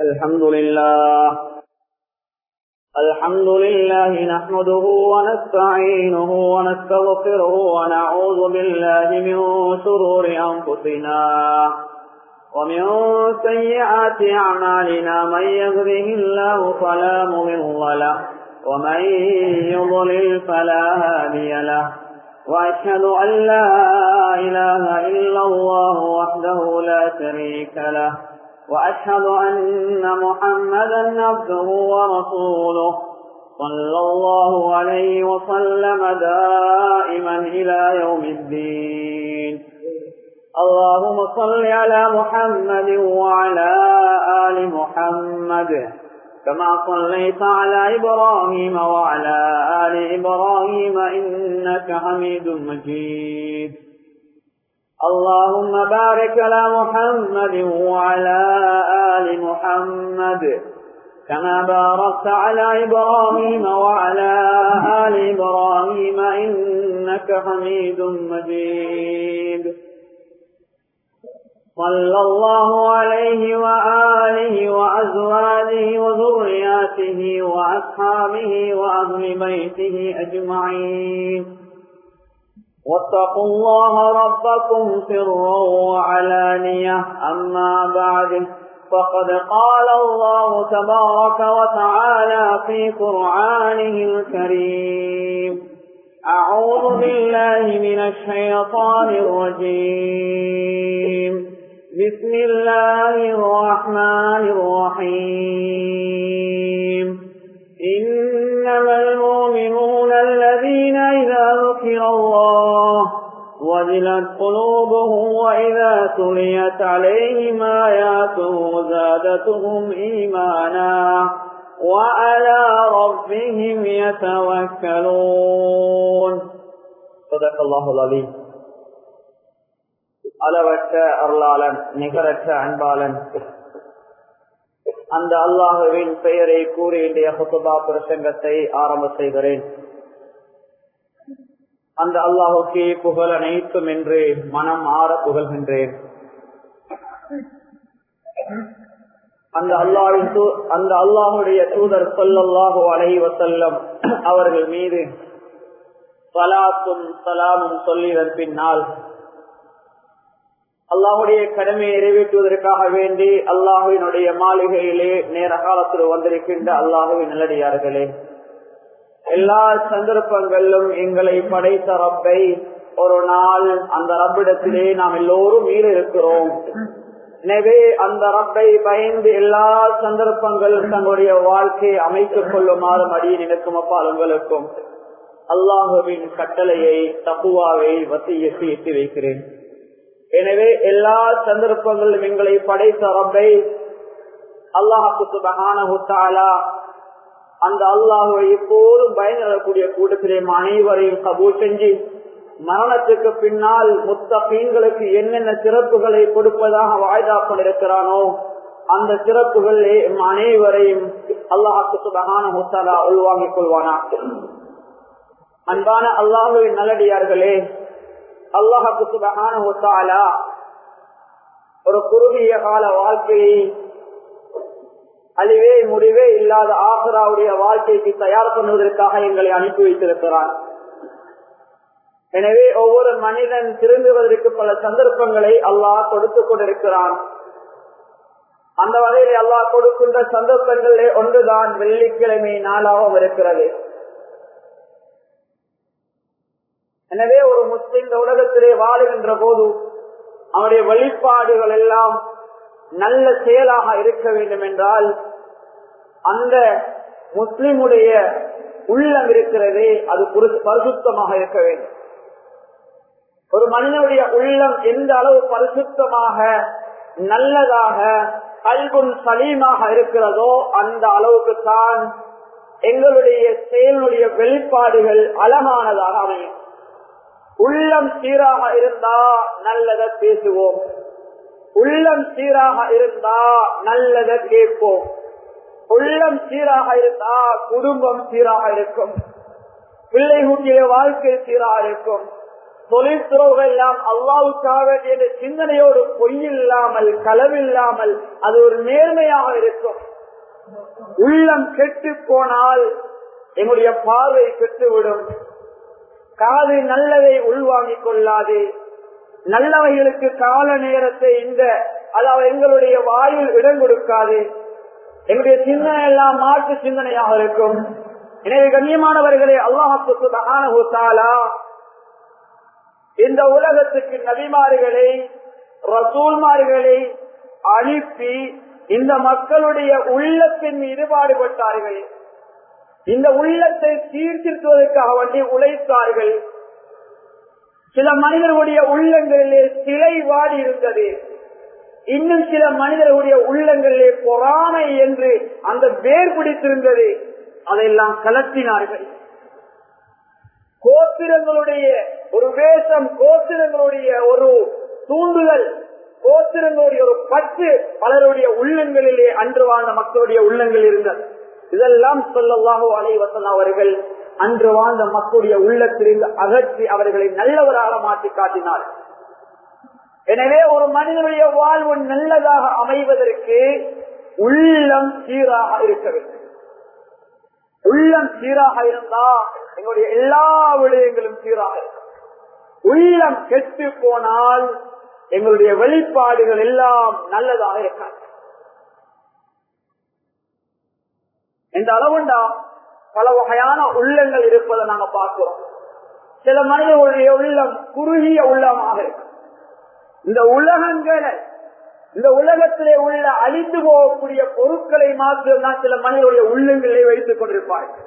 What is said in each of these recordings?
الحمد لله الحمد لله نحمده ونستعينه ونستغفره ونعوذ بالله من شرور أنفسنا ومن سيئات أعمالنا من يهده الله فلا مضل له ومن يضلل فلا هادي له وأشهد أن لا إله إلا الله وحده لا شريك له وأشهد أن محمدا عبده ورسوله صلى الله عليه وسلم دائما إلى يوم الدين اللهم صل على محمد وعلى آل محمد كما صليت على إبراهيم وعلى آل إبراهيم إنك حميد مجيد اللهم بارك على محمد وعلى آل محمد كما باركت على إبراهيم وعلى آل إبراهيم إنك حميد مجيد صلى الله عليه وآله وأزواجه وذرياته وأصحابه وأهل بيته أجمعين واتقوا الله ربكم سرا وعلانية أما بعد فقد قال الله تبارك وتعالى في قرآنه الكريم أعوذ بالله من الشيطان الرجيم بسم الله الرحمن الرحيم إنما المؤمنون الذين إذا ذكر الله وجلت قلوبهم وإذا تليت عليهم آياته زادتهم إيمانا وعلى ربهم يتوكلون صدق الله العظيم அளவற்ற அருளாளன் நிகரற்ற அன்பாளன் அந்த அல்லாஹுவின் பெயரை கூறி இன்றைய ஹுசுபா பிரசங்கத்தை ஆரம்ப செய்கிறேன் அந்த அல்லாஹுக்கு புகழ் அனைத்தும் என்று மனம் ஆற புகழ்கின்றேன் அந்த அல்லாவின் அந்த அல்லாஹுடைய தூதர் சொல்லல்லாஹு அலஹி வசல்லம் அவர்கள் மீது சலாத்தும் சலாமும் சொல்லிதன் பின்னால் அல்லாஹுடைய கடமையை நிறைவேற்றுவதற்காக வேண்டி அல்லாஹுவினுடைய மாளிகையிலே நேர காலத்தில் வந்திருக்கின்ற அல்லாஹுவின் நல்லடியார்களே எல்லா சந்தர்ப்பங்களிலும் எங்களை படைத்த ரப்பை ஒரு நாள் அந்த ரப்பிடத்திலே நாம் எல்லோரும் மீற இருக்கிறோம் எனவே அந்த ரப்பை பயந்து எல்லா சந்தர்ப்பங்கள் தங்களுடைய வாழ்க்கையை அமைத்துக் கொள்ளுமாறு மடியை நினைக்கும் அப்பால் உங்களுக்கும் அல்லாஹுவின் கட்டளையை தப்புவாவை வசியத்தை எட்டி வைக்கிறேன் எனவே எல்லா சந்தர்ப்பங்களிலும் எங்களை படைத்த ரப்பை அல்லாஹு சுபகானா அந்த அல்லாஹுவை எப்போதும் பயன்படக்கூடிய கூட்டத்திலே அனைவரையும் கபூல் செஞ்சு மரணத்துக்கு பின்னால் முத்த பெண்களுக்கு என்னென்ன சிறப்புகளை கொடுப்பதாக வாய்தா கொண்டிருக்கிறானோ அந்த சிறப்புகளே அனைவரையும் அல்லாஹு சுபகான முத்தாலா உள்வாங்கிக் கொள்வானா அன்பான அல்லாஹுவின் நல்லடியார்களே அல்லாஹு சுபகான முத்தாலா ஒரு குறுகிய கால வாழ்க்கையை அழிவே முடிவே இல்லாத ஆசராவுடைய வாழ்க்கைக்கு தயார் பண்ணுவதற்காக எங்களை அனுப்பி வைத்திருக்கிறான் எனவே ஒவ்வொரு மனிதன் திருந்துவதற்கு பல சந்தர்ப்பங்களை அல்லாஹ் கொடுத்துக் கொண்டிருக்கிறான் அந்த வகையில் அல்லாஹ் கொடுக்கின்ற சந்தர்ப்பங்களிலே ஒன்றுதான் வெள்ளிக்கிழமை நாளாகவும் இருக்கிறது எனவே ஒரு முஸ்லிம் இந்த உலகத்திலே வாழுகின்ற போது அவனுடைய வழிபாடுகள் எல்லாம் நல்ல செயலாக இருக்க வேண்டும் என்றால் அந்த முஸ்லிமுடைய உள்ளம் இருக்கிறதே அது பரிசுத்தமாக இருக்க வேண்டும் ஒரு மனிதனுடைய உள்ளம் எந்த அளவு பரிசுத்தமாக நல்லதாக கல்குன் சலீமாக இருக்கிறதோ அந்த அளவுக்கு தான் எங்களுடைய செயலுடைய வெளிப்பாடுகள் அழகானதாக அமையும் உள்ளம் சீராக இருந்தா நல்லத பேசுவோம் உள்ளம் சீராக இருந்தா நல்லத கேட்போம் உள்ளம் சீராக இருந்தா குடும்பம் சீராக இருக்கும் பிள்ளைகளுடைய வாழ்க்கை சீராக இருக்கும் தொழில்துறவுகள் எல்லாம் அல்லாவுக்காக என்ற சிந்தனையோடு பொய்யில்லாமல் களவில்லாமல் அது ஒரு நேர்மையாக இருக்கும் உள்ளம் கெட்டு போனால் எங்களுடைய பார்வை கெட்டுவிடும் காது நல்லதை உள்வாங்கிக் கொள்ளாது நல்லவைகளுக்கு கால நேரத்தை இந்த அதாவது எங்களுடைய வாயில் இடம் கொடுக்காது எங்களுடைய சிந்தனை எல்லாம் மாற்று சிந்தனையாக இருக்கும் எனவே கண்ணியமானவர்களே அல்லாஹாலா இந்த உலகத்துக்கு நபிமார்களை ரசூல்மார்களை அனுப்பி இந்த மக்களுடைய உள்ளத்தின் மீது பாடுபட்டார்கள் இந்த உள்ளத்தை சீர்திருத்துவதற்காக வேண்டி உழைத்தார்கள் சில மனிதர்களுடைய உள்ளங்களிலே சிலை வாடி இருந்தது இன்னும் சில மனிதர்களுடைய உள்ளங்களிலே பொறாமை என்று அந்த வேர் பிடித்திருந்தது அதையெல்லாம் கலத்தினார்கள் கோத்திரங்களுடைய ஒரு வேஷம் கோத்திரங்களுடைய ஒரு தூண்டுதல் கோத்திரங்களுடைய ஒரு பற்று பலருடைய உள்ளங்களிலே அன்று வாழ்ந்த மக்களுடைய உள்ளங்கள் இருந்தது இதெல்லாம் சொல்லல்லாஹோ அலைவசன் அவர்கள் அன்று வாழ்ந்த மக்களுடைய உள்ளத்திலிருந்து அகற்றி அவர்களை நல்லவராக மாற்றி காட்டினார் எனவே ஒரு மனிதனுடைய வாழ்வு நல்லதாக அமைவதற்கு உள்ளம் சீராக இருக்க வேண்டும் உள்ளம் சீராக இருந்தா எங்களுடைய எல்லா விடயங்களும் சீராக இருக்கும் உள்ளம் கெட்டு போனால் எங்களுடைய வெளிப்பாடுகள் எல்லாம் நல்லதாக இருக்காது இந்த அளவுண்டா பல வகையான உள்ளங்கள் இருப்பதை நாங்க பார்க்கிறோம் சில மனிதர்களுடைய உள்ளம் குறுகிய உள்ளமாக இருக்கும் இந்த உலகங்களை இந்த உலகத்திலே உள்ள அழிந்து போகக்கூடிய பொருட்களை மாத்திரம்தான் சில மனிதர்களுடைய உள்ளங்களை வைத்துக் கொண்டிருப்பார்கள்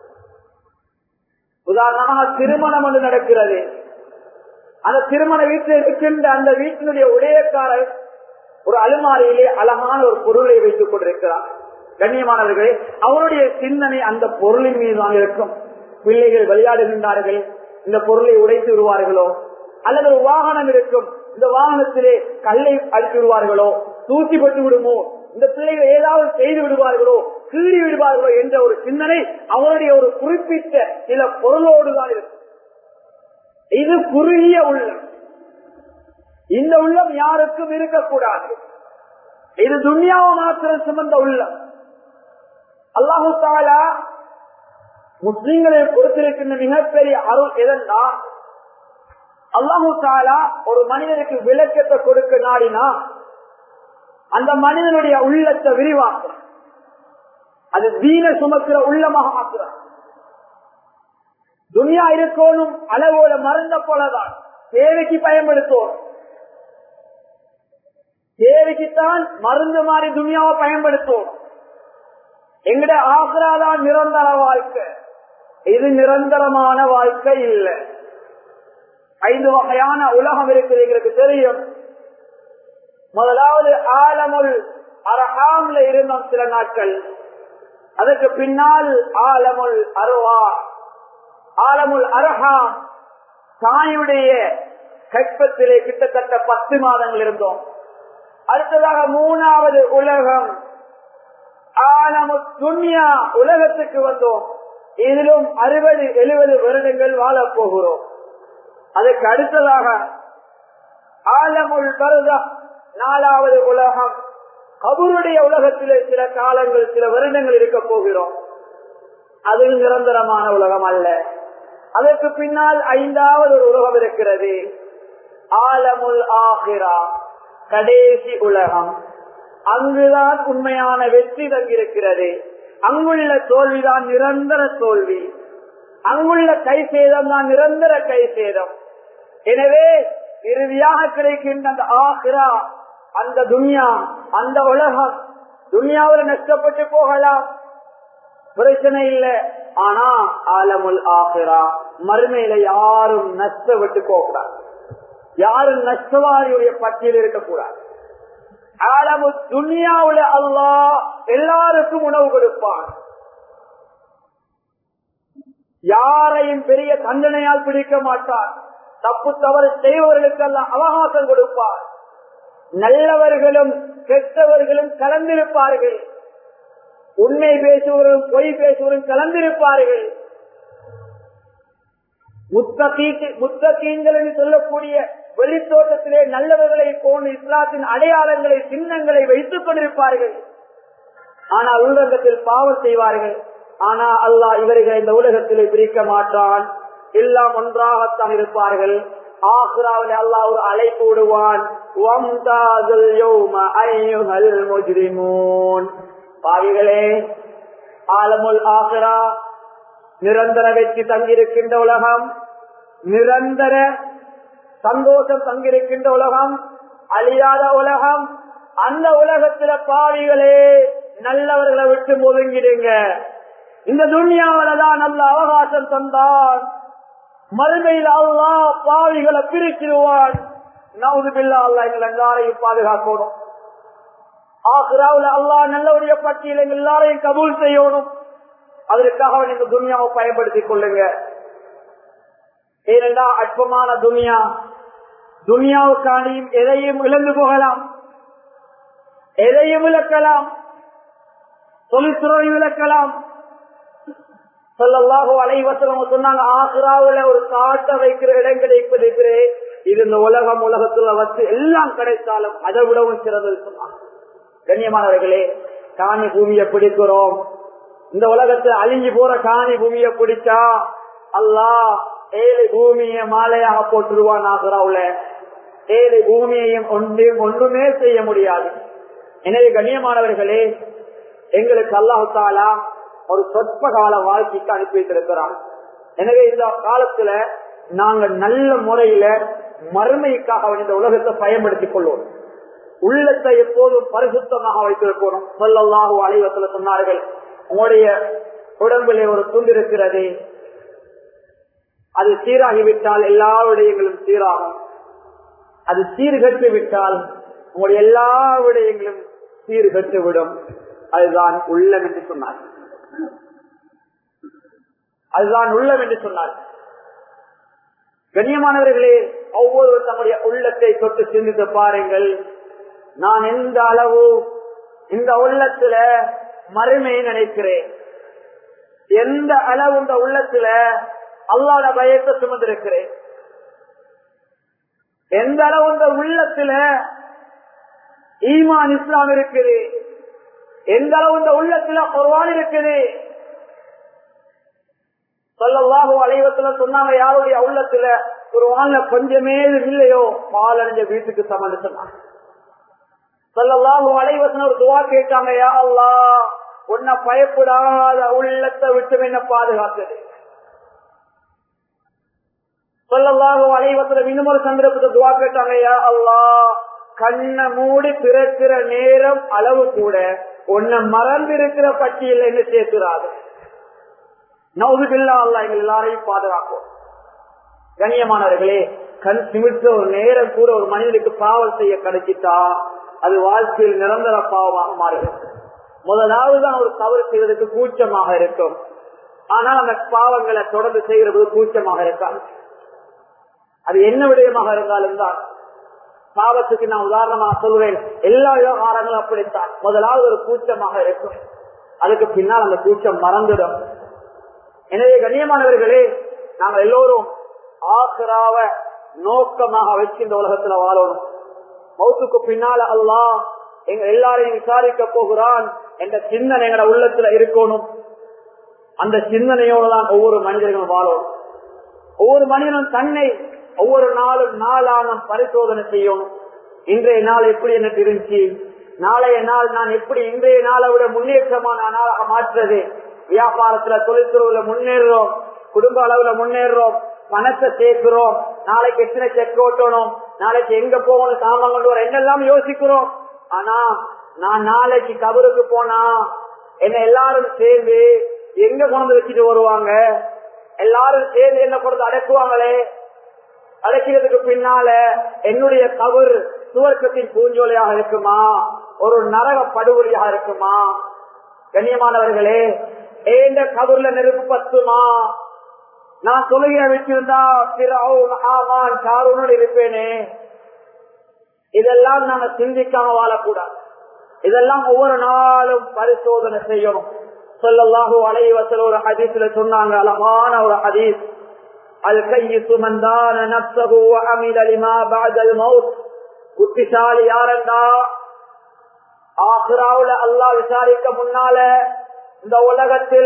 உதாரணமாக திருமணம் ஒன்று நடக்கிறது அந்த திருமண வீட்டில் இருக்கின்ற அந்த வீட்டினுடைய உடையக்காரர் ஒரு அலுமாரியிலே அழகான ஒரு பொருளை வைத்துக் கொண்டிருக்கிறார் கண்ணியமானவர்களே அவருடைய சிந்தனை அந்த பொருளின் மீதுதான் இருக்கும் பிள்ளைகள் விளையாடுகின்றார்கள் இந்த பொருளை உடைத்து விடுவார்களோ அல்லது ஒரு வாகனம் இருக்கும் இந்த வாகனத்திலே கல்லை அடித்து விடுவார்களோ தூக்கி பட்டு விடுமோ இந்த பிள்ளைகள் ஏதாவது செய்து விடுவார்களோ கீறி விடுவார்களோ என்ற ஒரு சிந்தனை அவருடைய ஒரு குறிப்பிட்ட சில பொருளோடு தான் இருக்கும் இது குறுகிய உள்ளம் இந்த உள்ளம் யாருக்கும் இருக்கக்கூடாது இது துன்யாவை மாத்திரம் சுமந்த உள்ளம் அல்லாஹு தாலா முஸ்லிம்களை கொடுத்திருக்கின்ற மிகப்பெரிய அருள் எதன்னா அல்லாஹு தாலா ஒரு மனிதனுக்கு விளக்கத்தை கொடுக்க நாடினா அந்த மனிதனுடைய உள்ளத்தை விரிவாக்குறான் அது தீன சுமக்கிற உள்ளமாக ஆக்குறான் துனியா இருக்கணும் அளவோட மறந்த போலதான் தேவைக்கு பயன்படுத்துவோம் தேவைக்குத்தான் மருந்து மாதிரி துனியாவை பயன்படுத்துவோம் எங்கட ஆக்ராதான் நிரந்தர வாழ்க்கை இது நிரந்தரமான வாழ்க்கை இல்லை ஐந்து வகையான உலகம் இருக்குது எங்களுக்கு தெரியும் முதலாவது ஆலமுல் அரஹாம்ல இருந்தோம் சில நாட்கள் அதற்கு பின்னால் ஆலமுல் அருவா ஆலமுல் அரஹாம் தாயுடைய கற்பத்திலே கிட்டத்தட்ட பத்து மாதங்கள் இருந்தோம் அடுத்ததாக மூணாவது உலகம் ஆலமு துன்யா உலகத்துக்கு வந்தோம் இதிலும் அறுபது எழுபது வருடங்கள் வாழப் போகிறோம் அதுக்கு அடுத்ததாக ஆலமுல் பருதா நாலாவது உலகம் கபருடைய உலகத்திலே சில காலங்கள் சில வருடங்கள் இருக்க போகிறோம் அது நிரந்தரமான உலகம் அல்ல அதற்கு பின்னால் ஐந்தாவது ஒரு உலகம் இருக்கிறது ஆலமுல் ஆஹிரா கடைசி உலகம் அங்குதான் உண்மையான வெற்றி தங்கியிருக்கிறது அங்குள்ள தோல்விதான் நிரந்தர தோல்வி அங்குள்ள கை சேதம் தான் நிரந்தர கை சேதம் எனவே இறுதியாக கிடைக்கின்ற அந்த ஆஹிரா அந்த துன்யா அந்த உலகம் துன்யாவில் நஷ்டப்பட்டு போகலாம் பிரச்சனை இல்லை ஆனா ஆலமுல் ஆஹிரா மறுமையில யாரும் நஷ்டப்பட்டு போகக்கூடாது யாரும் நஷ்டவாதியுடைய பட்டியல் இருக்கக்கூடாது ஆலமு துன்யாவுல அல்லா எல்லாருக்கும் உணவு கொடுப்பான் யாரையும் பெரிய தண்டனையால் பிடிக்க மாட்டார் தப்பு தவறு செய்பவர்களுக்கெல்லாம் அவகாசம் கொடுப்பார் நல்லவர்களும் கெட்டவர்களும் கலந்திருப்பார்கள் உண்மை பேசுவரும் பொய் பேசுவரும் கலந்திருப்பார்கள் முத்தகீங்கள் என்று சொல்லக்கூடிய வெளித்தோட்டத்திலே நல்லவர்களை போன்று இஸ்லாத்தின் அடையாளங்களை சின்னங்களை வைத்துக் கொண்டிருப்பார்கள் ஆனால் உள்ளகத்தில் பாவம் செய்வார்கள் ஆனா அல்லாஹ் இவர்களை இந்த உலகத்தில் பிரிக்க மாட்டான் எல்லாம் ஒன்றாகத்தான் இருப்பார்கள் ஆக்ராவில் அல்லாஹ் ஒரு அழைப்பு விடுவான் வம்தாதுல் யௌம அய்யுஹல் முஜ்ரிமூன் பாவிகளே ஆலமுல் ஆக்ரா நிரந்தர வெற்றி தங்கியிருக்கின்ற உலகம் நிரந்தர சந்தோஷம் தங்கியிருக்கின்ற உலகம் அழியாத உலகம் அந்த உலகத்துல பாவிகளே நல்லவர்களை விட்டு ஒதுங்கிடுங்க இந்த துன்யாவிலதான் நல்ல அவகாசம் தந்தான் மறுமையில் அல்லா பாவிகளை பிரிச்சிருவான் நவுது பில்லா அல்லா எங்கள் எல்லாரையும் பாதுகாக்கணும் ஆக்ராவில் அல்லா நல்லவருடைய பட்டியல் எங்கள் எல்லாரையும் கபூல் செய்யணும் அதற்காக நீங்க துன்யாவை பயன்படுத்திக் கொள்ளுங்க ஏனென்றா அற்பமான துனியா துனியாவுக்காண்டியும் எதையும் இழந்து போகலாம் எதையும் இழக்கலாம் தொழில்துறை இழக்கலாம் சொல்லல்லாஹோ அலைவசலம் சொன்னாங்க ஆசிராவில ஒரு காட்ட வைக்கிற இடம் கிடைப்பது இது இந்த உலகம் உலகத்துல வச்சு எல்லாம் கிடைத்தாலும் அதை விடவும் சிறந்தது சொன்னாங்க கண்ணியமானவர்களே காணி பூமியை பிடிக்கிறோம் இந்த உலகத்துல அழிஞ்சு போற காணி பூமியை பிடிச்சா அல்லாஹ் ஏழு பூமியை மாலையாக போட்டுருவான் ஆகுறாவுல ஏழு பூமியையும் ஒன்றையும் ஒன்றுமே செய்ய முடியாது எனவே கண்ணியமானவர்களே எங்களுக்கு அல்லாஹு தாலா ஒரு சொற்ப கால வாழ்க்கைக்கு அனுப்பி வைத்திருக்கிறான் எனவே இந்த காலத்துல நாங்க நல்ல முறையில மறுமைக்காக இந்த உலகத்தை பயன்படுத்திக் கொள்வோம் உள்ளத்தை எப்போதும் பரிசுத்தமாக வைத்திருக்கணும் சொல்லல்லாஹு அலைவசல சொன்னார்கள் உங்களுடைய உடம்பிலே ஒரு துண்டு இருக்கிறது அது சீராகிவிட்டால் எல்லா விடயங்களும் சீராகும் அது சீர்கட்டு விட்டால் உங்களுடைய எல்லா விடயங்களும் சீர்கட்டு விடும் அதுதான் உள்ளம் என்று சொன்னார் அதுதான் உள்ளம் என்று சொன்னார் கண்ணியமானவர்களே ஒவ்வொரு தம்முடைய உள்ளத்தை தொட்டு சிந்தித்து பாருங்கள் நான் எந்த அளவு இந்த உள்ளத்துல மறுமையை நினைக்கிறேன் எந்த அளவு இந்த உள்ளத்துல அல்லாத பயத்தை சுமந்திருக்கிறேன் எந்த அளவு இந்த உள்ளத்துல ஈமான் இஸ்லாம் இருக்குது எந்த அளவு இந்த உள்ளத்துல குர்வான் இருக்குது சொல்லவாக அலைவத்துல சொன்னாங்க யாருடைய உள்ளத்துல ஒரு வாழ்ல கொஞ்சமே இல்லையோ பால் அடைஞ்ச வீட்டுக்கு சமந்து சொன்னாங்க சொல்லவாக அலைவசன ஒரு துவா கேட்டாங்க யா அல்லா உன்னை பயப்படாத உள்ளத்தை விட்டு என்ன பாதுகாத்தது சொல்லவாக அலைவசன இன்னும் ஒரு சந்தர்ப்பத்தை துவா கேட்டாங்க யா அல்லா கண்ணை மூடி பிறக்கிற நேரம் அளவு கூட உன்னை மறந்திருக்கிற பட்டியல் என்ன சேர்க்கிறாரு நவுதுபில்லா அல்லா எங்கள் எல்லாரையும் பாதுகாக்கும் கண்ணியமானவர்களே கண் சிமிட்டு ஒரு நேரம் கூட ஒரு மனிதனுக்கு பாவம் செய்ய கிடைச்சிட்டா அது வாழ்க்கையில் நிரந்தர பாவமாக மாறுகிறது முதலாவதுதான் ஒரு தவறு செய்வதற்கு கூச்சமாக இருக்கும் ஆனால் அந்த பாவங்களை தொடர்ந்து செய்கிறது கூச்சமாக இருக்காது அது என்ன விடயமாக இருந்தாலும் தான் பாவத்துக்கு நான் உதாரணமாக சொல்வேன் எல்லா விவகாரங்களும் அப்படித்தான் முதலாவது ஒரு கூச்சமாக இருக்கும் அதுக்கு பின்னால் அந்த கூச்சம் மறந்துடும் எனவே கண்ணியமானவர்களே நாங்கள் எல்லோரும் ஆசிராவ நோக்கமாக வச்சு இந்த உலகத்துல வாழணும் மௌத்துக்கு பின்னால அல்லா எங்க எல்லாரையும் விசாரிக்க போகிறான் என்ற சிந்தனை எங்கட உள்ளத்துல இருக்கணும் அந்த சிந்தனையோடு தான் ஒவ்வொரு மனிதர்களும் வாழணும் ஒவ்வொரு மனிதனும் தன்னை ஒவ்வொரு நாளும் நாளானம் பரிசோதனை செய்யணும் இன்றைய நாள் எப்படி எனக்கு இருந்துச்சு நாளைய நாள் நான் எப்படி இன்றைய நாளை விட முன்னேற்றமான நாளாக மாற்றுறது வியாபாரத்துல தொழில்துறையில முன்னேறுறோம் குடும்ப அளவுல முன்னேறுறோம் பணத்தை சேர்க்கிறோம் நாளைக்கு எத்தனை செக் ஓட்டணும் நாளைக்கு எங்க போகணும் சாமான் கொண்டு வர என்னெல்லாம் யோசிக்கிறோம் ஆனா நான் நாளைக்கு கபருக்கு போனா என்ன எல்லாரும் சேர்ந்து எங்க கொண்டு வச்சுட்டு வருவாங்க எல்லாரும் சேர்ந்து என்ன கொண்டு அடக்குவாங்களே அடைக்கிறதுக்கு பின்னால என்னுடைய கவர் சுவர்க்கத்தின் பூஞ்சோலையாக இருக்குமா ஒரு நரக படுகொலியாக இருக்குமா கண்ணியமானவர்களே ஏந்த கபூர்ல நெருப்பு பத்துமா நான் தொழுகிற வச்சிருந்தா ஆமான் காரூனோடு இருப்பேனே இதெல்லாம் நாங்க சிந்திக்காம வாழக்கூடாது இதெல்லாம் ஒவ்வொரு நாளும் பரிசோதனை செய்யணும் சொல்லல்லாஹு அலைவசல் ஒரு ஹதீஸ்ல சொன்னாங்க அழகான ஒரு ஹதீஸ் الكيس من دان نفسه وعمل لما بعد الموت புத்திசாலி யாரெண்டா ஆஹ்ராவுல அல்லாஹ் விசாரிக்க முன்னால இந்த உலகத்தில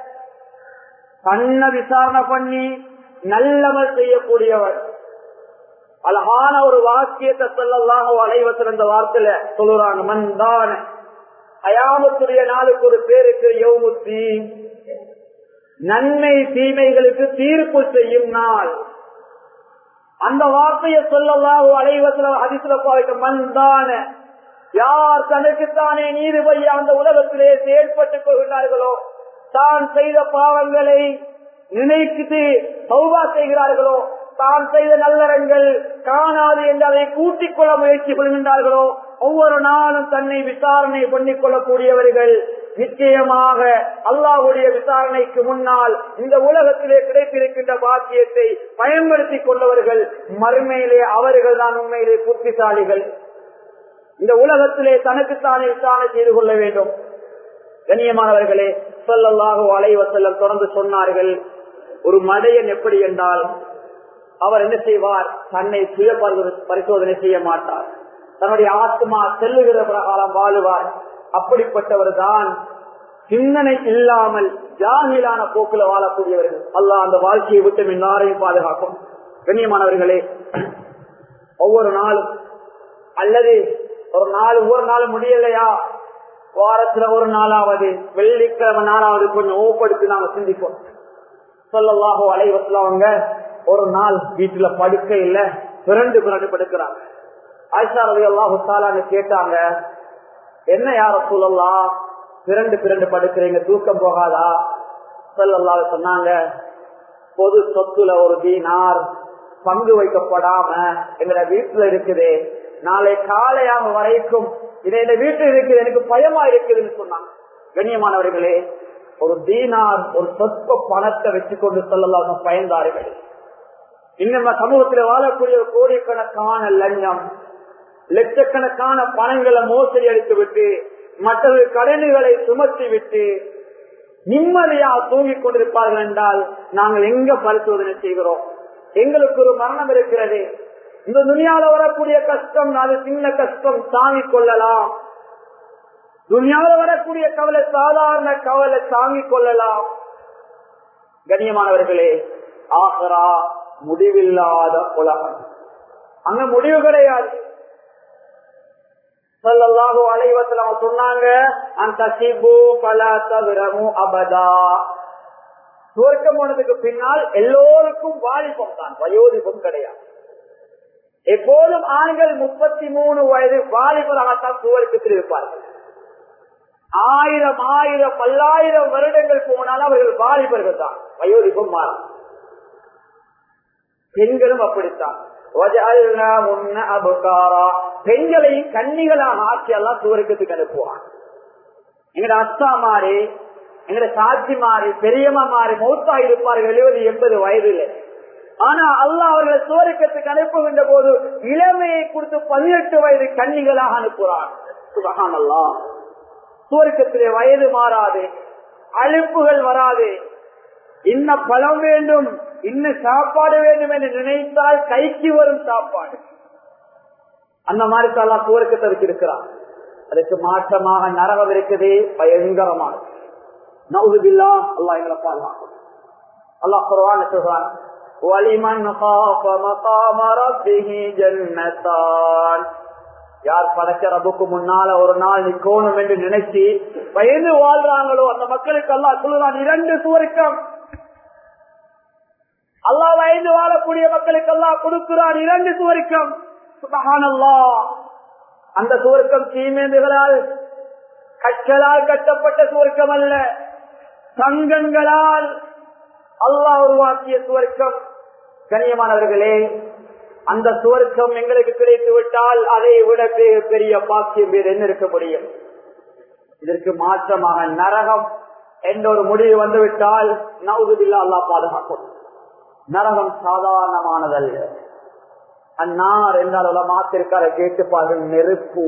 கண்ண விசாரணை பண்ணி நல்லவர் செய்யக்கூடியவர் அழகான ஒரு வாக்கியத்தை சொல்லலாம் அலைவசர் இந்த வார்த்தையில சொல்லுறாங்க மண்தான் அயாமத்துடைய நாளுக்கு ஒரு பேருக்கு யோமுத்தி நன்மை தீமைகளுக்கு தீர்ப்பு செய்யும் நாள் அந்த வார்த்தையை சொல்லலாம் அலைவசல அதிசல பாவைக்கு மண்தான யார் தனக்குத்தானே நீதிபதி அந்த உலகத்திலே செயல்பட்டுக் கொள்கிறார்களோ தான் செய்த பாவங்களை நினைத்து சௌபா செய்கிறார்களோ தான் செய்த நல்லறங்கள் காணாது என்று அதை கூட்டிக் கொள்ள முயற்சி கொள்கின்றார்களோ ஒவ்வொரு நாளும் தன்னை விசாரணை பண்ணிக் கொள்ளக்கூடியவர்கள் நிச்சயமாக அல்லாஹுடைய விசாரணைக்கு முன்னால் இந்த உலகத்திலே கிடைத்திருக்கின்ற பாக்கியத்தை பயன்படுத்திக் கொண்டவர்கள் மறுமையிலே அவர்கள் தான் உண்மையிலே புத்திசாலிகள் இந்த உலகத்திலே தனக்குத்தானே விசாரணை செய்து கொள்ள வேண்டும் கண்ணியமானவர்களே சொல்லல்லாக அலைவசல்லம் தொடர்ந்து சொன்னார்கள் ஒரு மடையன் எப்படி என்றால் அவர் என்ன செய்வார் தன்னை சுய பரிசோதனை செய்ய மாட்டார் தன்னுடைய ஆத்மா செல்லுகிற பிரகாரம் வாழுவார் அப்படிப்பட்டவர் தான் சிந்தனை இல்லாமல் ஜாகிலான போக்குல வாழக்கூடியவர்கள் அல்லாஹ் அந்த வாழ்க்கையை விட்டு எல்லாரையும் பாதுகாக்கும் கண்ணியமானவர்களே ஒவ்வொரு நாளும் அல்லது ஒரு நாள் ஒவ்வொரு நாளும் முடியலையா வாரத்துல ஒரு நாளாவது வெள்ளிக்கிழமை நாளாவது கொஞ்சம் ஓப்படுத்தி நாம சிந்திப்போம் சொல்லலாகோ அலைவசல அவங்க ஒரு நாள் வீட்டுல படுக்க இல்ல பிறண்டு பிறண்டு படுக்கிறாங்க ஆயிஷா ரவி அல்லாஹு கேட்டாங்க என்ன யார சொல்லலாம் பிறண்டு பிறண்டு படுக்கிறீங்க தூக்கம் போகாதா சொல்லல்லா சொன்னாங்க பொது சொத்துல ஒரு தீனார் பங்கு வைக்கப்படாம எங்கட வீட்டுல இருக்குது நாளை காலையாக வரைக்கும் இதை இந்த வீட்டில் இருக்குது எனக்கு பயமா இருக்குதுன்னு சொன்னாங்க கண்ணியமானவர்களே ஒரு தீனார் ஒரு சொற்ப பணத்தை வச்சுக்கொண்டு சொல்லலாம் பயந்தார்கள் இன்னும் சமூகத்தில் வாழக்கூடிய கோடிக்கணக்கான லஞ்சம் லட்சக்கணக்கான பணங்களை மோசடி அளித்து விட்டு மற்ற கடன்களை சுமத்தி விட்டு நிம்மதியா தூங்கிக் கொண்டிருப்பார்கள் என்றால் நாங்கள் எங்க பரிசோதனை செய்கிறோம் எங்களுக்கு ஒரு மரணம் இருக்கிறது இந்த துணியால வரக்கூடிய கஷ்டம் அது சின்ன கஷ்டம் தாங்கிக் கொள்ளலாம் துணியால வரக்கூடிய கவலை சாதாரண கவலை தாங்கிக் கொள்ளலாம் கண்ணியமானவர்களே ஆகரா முடிவில்லாத உலகம் அங்க முடிவு கிடையாது சொல்லல்லாஹு அலைவத்தில் அவங்க சொன்னாங்க அந்த சிபு பல தவிரமும் அபதா சுவர்க்கம் போனதுக்கு பின்னால் எல்லோருக்கும் வாலிபம் தான் வயோதிபம் கிடையாது எப்போதும் ஆண்கள் முப்பத்தி மூணு வயது வாலிபராகத்தான் சுவர்க்கத்தில் இருப்பார்கள் ஆயிரம் ஆயிரம் பல்லாயிரம் வருடங்கள் போனால் அவர்கள் வாலிபர்கள் தான் வயோதிபம் மாறும் பெண்களும் அப்படித்தான் பெண்களையும் கன்னிகளாக ஆட்சி எல்லாம் சுவர்க்கத்துக்கு அனுப்புவான் எங்கட அத்தா மாறி எங்கட சாட்சி மாறி பெரியம்மா மாறி மௌத்தா இருப்பார்கள் எழுபது எண்பது வயதுல ஆனா அல்லாஹ் அவர்களை சுவர்க்கத்துக்கு அனுப்புகின்ற போது இளமையை கொடுத்து பதினெட்டு வயது கன்னிகளாக அனுப்புகிறார் சுபகான் அல்லா சுவர்க்கத்திலே வயது மாறாது அழுப்புகள் வராது இன்ன பழம் வேண்டும் இன்னும் சாப்பாடு வேண்டும் என்று நினைத்தால் கைக்கு வரும் சாப்பாடு அந்த மாதிரி எல்லாம் சுவர்க்கத்தை வச்சிருக்கிறார் அதுக்கு மாற்றமாக நரகம் இருக்குது பயங்கரமானது நவுதுபில்லா அல்லா எங்களை பாதுகாக்கும் அல்லாஹ் குர்ஆன் சொல்றான் வலிமன் خاف مقام ربه جنتان யார் படைச்ச ரப்புக்கு முன்னால ஒரு நாள் நிக்கணும் என்று நினைச்சு பயந்து வாழ்றாங்களோ அந்த மக்களுக்கு அல்லாஹ் சொல்லுவான் இரண்டு சுவர்க்கம் அல்லாஹ் பயந்து வாழக்கூடிய மக்களுக்கு அல்லாஹ் கொடுக்கிறான் இரண்டு சுவர்க்கம் சுபஹானல்லா அந்த சுவர்க்கம் தீமேந்துகளால் கற்களால் கட்டப்பட்ட சுவர்க்கம் அல்ல சங்கங்களால் அல்லாஹ் உருவாக்கிய சுவர்க்கம் கண்ணியமானவர்களே அந்த சுவர்க்கம் எங்களுக்கு கிடைத்து விட்டால் அதை விட பெரிய பாக்கியம் வேறு என்ன இருக்க முடியும் இதற்கு மாற்றமாக நரகம் என்ற ஒரு முடிவு வந்துவிட்டால் நவுதுபில்லா அல்லா பாதுகாக்கும் நரகம் சாதாரணமானதல்ல அந்நார் என்றால் மாத்திருக்கார கேட்டுப்பார்கள் நெருப்பு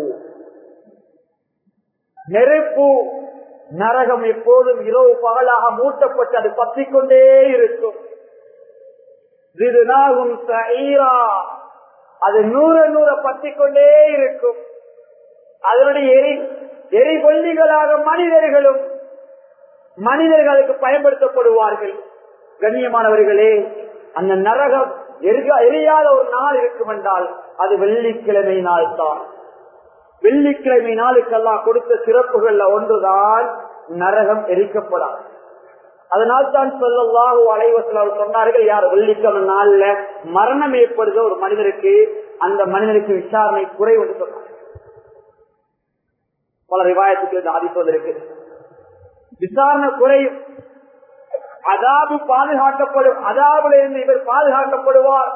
நெருப்பு நரகம் எப்போதும் இரவு பகலாக மூட்டப்பட்டு அது பற்றிக் கொண்டே இருக்கும் அது நூற நூற பற்றிக் கொண்டே இருக்கும் அதனுடைய எரி எரிகொல்லிகளாக மனிதர்களும் மனிதர்களுக்கு பயன்படுத்தப்படுவார்கள் கண்ணியமானவர்களே அந்த நரகம் எரிக- எரியாத ஒரு நாள் இருக்கும் என்றால் அது வெள்ளிக்கிழமை நாள் தான் வெள்ளிக்கிழமை நாளுக்கெல்லாம் கொடுத்த சிறப்புகள்ல ஒன்றுதான் நரகம் எரிக்கப்படாது அதனால் தான் சொல்லல்லாஹு அலைவசல் சொன்னார்கள் யார் வெள்ளிக்கிழமை நாள்ல மரணம் ஏற்படுதோ ஒரு மனிதருக்கு அந்த மனிதனுக்கு விசாரணை குறை என்று சொன்னார் பல ரிவாயத்துக்கு இந்த ஆதிப்பது இருக்கு விசாரணை குறையும் அதாபு பாதுகாக்கப்படும் அதாபுல இருந்து இவர் பாதுகாக்கப்படுவார்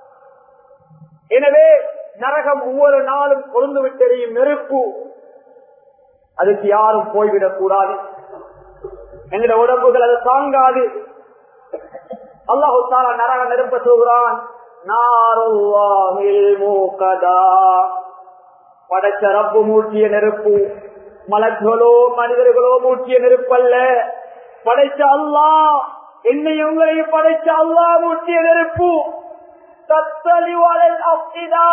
எனவே நரகம் ஒவ்வொரு நாளும் கொழுந்து விட்டெறியும் நெருப்பு அதுக்கு யாரும் போய்விடக் கூடாது எங்கட உடம்புகள் அதை தாங்காது அல்லாஹு தாலா நரக நெருப்ப சொல்கிறான் நாருல்லாஹில் மூக்கதா படைச்ச ரப்பு மூட்டிய நெருப்பு மலர்களோ மனிதர்களோ மூட்டிய நெருப்பல்ல படைச்ச அல்லாஹ் என்னை உங்களையும் படைச்ச அல்லாஹ் மூட்டிய நெருப்பு தத்தலிவலல் அப்திதா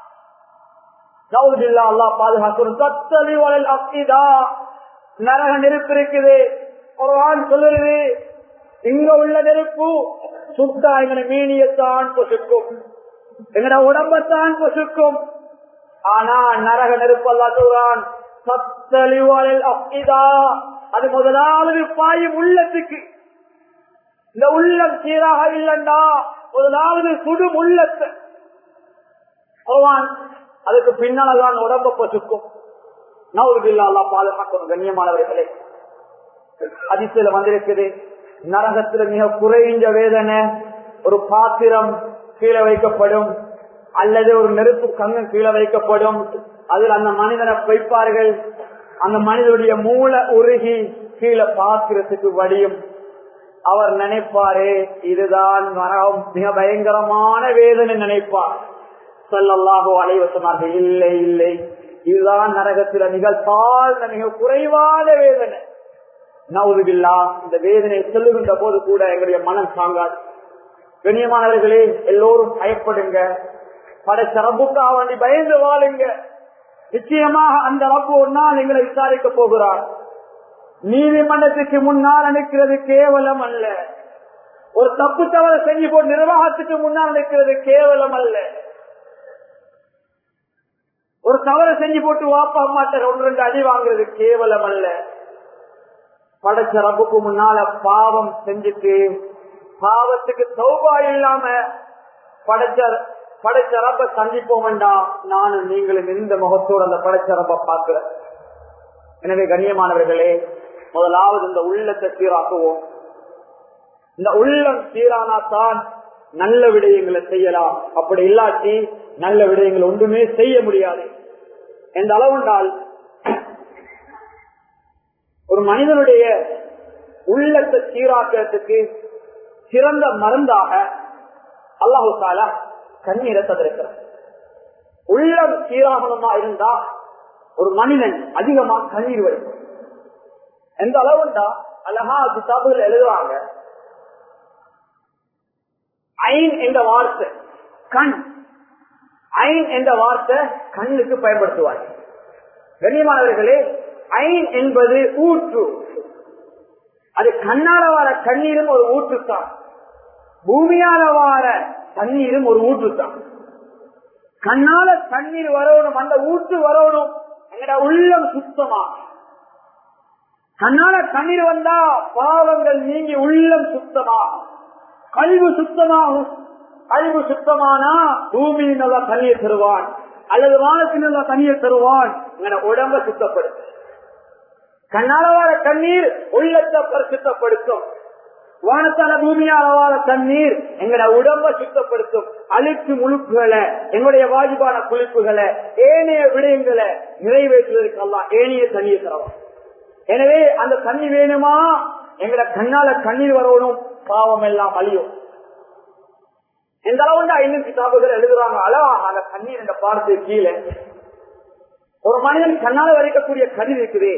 நவுதில்லா அல்லாஹ் பாதுகாக்கணும் தத்தலிவலல் அப்திதா நரக நெருப்பு இருக்குது குர்ஆன் சொல்லுறது இங்க உள்ள நெருப்பு சுத்தா எங்கட மீனியத்தான் பொசுக்கும் எங்கட உடம்பத்தான் பொசுக்கும் ஆனா நரக நெருப்பு அல்லா சொல்றான் சத்தலிவாளில் அப்பிதா அது முதலாவது பாயும் உள்ளத்துக்கு இந்த உள்ளம் சீராக இல்லண்டா முதலாவது சுடும் உள்ளத்தை பகவான் அதுக்கு பின்னால்தான் உடம்ப பசுக்கும் நவுறுபில்லா அல்லா பாதுகாக்கணும் கண்ணியமானவர்களே அதிசயில வந்திருக்குது நரகத்துல மிக குறைஞ்ச வேதனை ஒரு பாத்திரம் கீழே வைக்கப்படும் அல்லது ஒரு நெருப்பு கங்கு கீழே வைக்கப்படும் அதில் அந்த மனிதனை வைப்பார்கள் அந்த மனிதனுடைய மூளை உருகி கீழே பாத்திரத்துக்கு வடியும் அவர் நினைப்பாரு இதுதான் நரகம் மிக பயங்கரமான வேதனை நினைப்பார் சொல்லல்லாகோ அலைவ சொன்னார்கள் இல்லை இல்லை இதுதான் நரகத்தில நிகழ்த்தாழ்ந்த மிக குறைவான வேதனை நவுதுபில்லா இந்த வேதனை சொல்லுகின்ற போது கூட எங்களுடைய மனம் தாங்காது கண்ணியமானவர்களே எல்லோரும் பயப்படுங்க படைச்ச ரப்புக்காக வேண்டி பயந்து வாழுங்க நிச்சயமாக அந்த ரப்பு ஒரு நாள் எங்களை விசாரிக்க போகிறார் நீதிமன்றத்துக்கு முன்னால் நிற்கிறது கேவலம் அல்ல ஒரு தப்பு தவறு செஞ்சு போட்டு நிர்வாகத்துக்கு முன்னால் நிற்கிறது கேவலம் அல்ல ஒரு தவறு செஞ்சு போட்டு வாப்பா அம்மாட்ட ஒன்று ரெண்டு அடி வாங்குறது கேவலம் அல்ல படைச்ச ரப்புக்கு முன்னால பாவம் செஞ்சுட்டு பாவத்துக்கு சௌபா இல்லாம படைச்ச படைச்ச ரப்ப சந்திப்போம் வேண்டாம் நானும் நீங்களும் இந்த முகத்தோடு அந்த படைச்ச ரப்ப பார்க்கிற எனவே கண்ணியமானவர்களே முதலாவது இந்த உள்ளத்தை சீராக்குவோம் இந்த உள்ளம் சீரானா தான் நல்ல விடயங்களை செய்யலாம் அப்படி இல்லாட்டி நல்ல விடயங்கள் ஒன்றுமே செய்ய முடியாது எந்த அளவுண்டால் ஒரு மனிதனுடைய உள்ளத்தை சீராக்கிறதுக்கு சிறந்த மருந்தாக அல்லாஹு தாலா கண்ணீரை தந்திருக்கிறார் உள்ளம் சீராகணுமா இருந்தா ஒரு மனிதன் அதிகமா கண்ணீர் வரும் எந்த அளவுண்டா அழகா கிதாபுகள் எழுதுவாங்க ஐன் என்ற வார்த்தை கண் ஐன் என்ற வார்த்தை கண்ணுக்கு பயன்படுத்துவாங்க கண்ணியமானவர்களே ஐன் என்பது ஊற்று அது கண்ணால வார கண்ணீரும் ஒரு ஊற்றுத்தான் பூமியால வார தண்ணீரும் ஒரு ஊற்றுத்தான் கண்ணால தண்ணீர் வரணும் அந்த ஊற்று வரணும் எங்கட உள்ளம் சுத்தமா கண்ணால தண்ணீர் வந்தா பாவங்கள் நீங்கி உள்ளம் சுத்தமா கழிவு சுத்தமாகும் கழிவு சுத்தமானா பூமியில் நல்லா தண்ணீர் தருவான் அல்லது வானத்தில் நல்லா தண்ணீர் தருவான் எங்கட உடம்ப சுத்தப்படுத்தும் கண்ணால வர தண்ணீர் உள்ளத்தை பரிசுத்தப்படுத்தும் வானத்தால பூமியால வர தண்ணீர் எங்கட உடம்ப சுத்தப்படுத்தும் அழுக்கு முழுக்குகளை எங்களுடைய வாஜிபான குளிப்புகளை ஏனைய விடயங்களை நிறைவேற்றுவதற்கு எல்லாம் ஏனைய தண்ணீர் தரலாம் எனவே அந்த தண்ணி வேணுமா எங்கட கண்ணால கண்ணீர் வரணும் பாவம் எல்லாம் அழியும் எந்த அளவுண்டா இன்னும் கிதாபுகள் எழுதுறாங்க அளவாக அந்த கண்ணீர் என்ற பார்த்து கீழே ஒரு மனிதன் கண்ணால வரைக்கக்கூடிய கண்ணீர் இருக்குது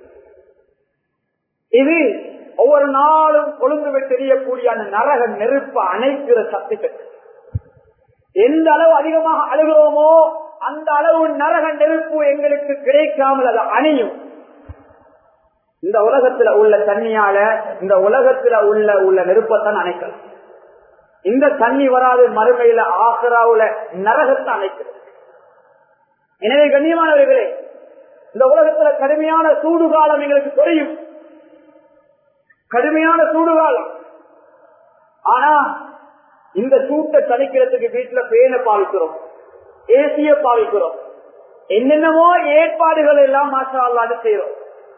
இது ஒவ்வொரு நாளும் கொழுந்து தெரியக்கூடிய அந்த நரக நெருப்ப அணைக்கிற சக்தி பெற்று எந்த அளவு அதிகமாக அழுகிறோமோ அந்த அளவு நரக நெருப்பு எங்களுக்கு கிடைக்காமல் அது அணியும் இந்த உலகத்துல உள்ள தண்ணியால இந்த உலகத்துல உள்ள உள்ள நெருப்பத்தான் அணைக்கலாம் இந்த தண்ணி வராது மறுமையில ஆசராவுல நரகத்தை அணைக்கிறது எனவே கண்ணியமானவர்களே இந்த உலகத்துல கடுமையான சூடுகாலம் எங்களுக்கு தெரியும் கடுமையான சூடுகாலம் ஆனா இந்த சூட்டை தணிக்கிறதுக்கு வீட்டுல பேனை பாவிக்கிறோம் ஏசிய பாவிக்கிறோம் என்னென்னமோ ஏற்பாடுகள் எல்லாம் மாசா அல்லாது செய்யறோம்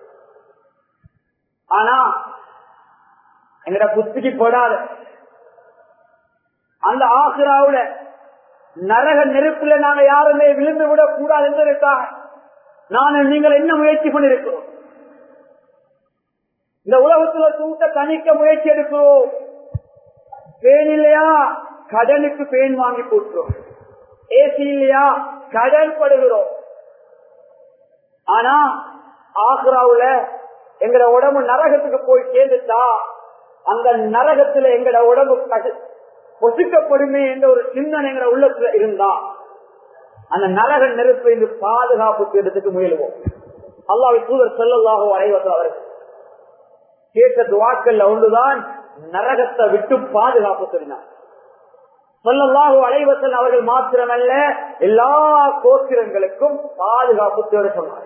ஆனா எங்கட புத்திக்கு போடாத அந்த ஆசிராவுல நரக நெருப்புல நாங்க யாருமே விழுந்து விட கூடாது என்பதற்காக நான் நீங்கள் என்ன முயற்சி பண்ணிருக்கிறோம் இந்த உலகத்துல சூட்ட தணிக்க முயற்சி எடுக்கிறோம் பேன் இல்லையா கடனுக்கு பேன் வாங்கி போட்டுறோம் ஏசி இல்லையா கடன் படுகிறோம் ஆனா ஆக்ராவுல எங்கட உடம்பு நரகத்துக்கு போய் சேர்ந்துட்டா அந்த நரகத்துல எங்கட உடம்பு பொசுக்கப்படுமே என்ற ஒரு சிந்தனை எங்கட உள்ளத்துல இருந்தா அந்த நரக நெருப்பை இன்று பாதுகாப்பு தேடுறதுக்கு முயலுவோம் அல்லாவை தூதர் செல்லல்லாக அனைவர்கள் அவர்கள் கேட்ட துவாக்கல்ல ஒன்றுதான் நரகத்தை விட்டு பாதுகாப்பு சொன்னார் சொல்லல்லாஹு அலைவசன் அவர்கள் மாத்திரமல்ல எல்லா கோத்திரங்களுக்கும் பாதுகாப்பு தேட சொன்னார்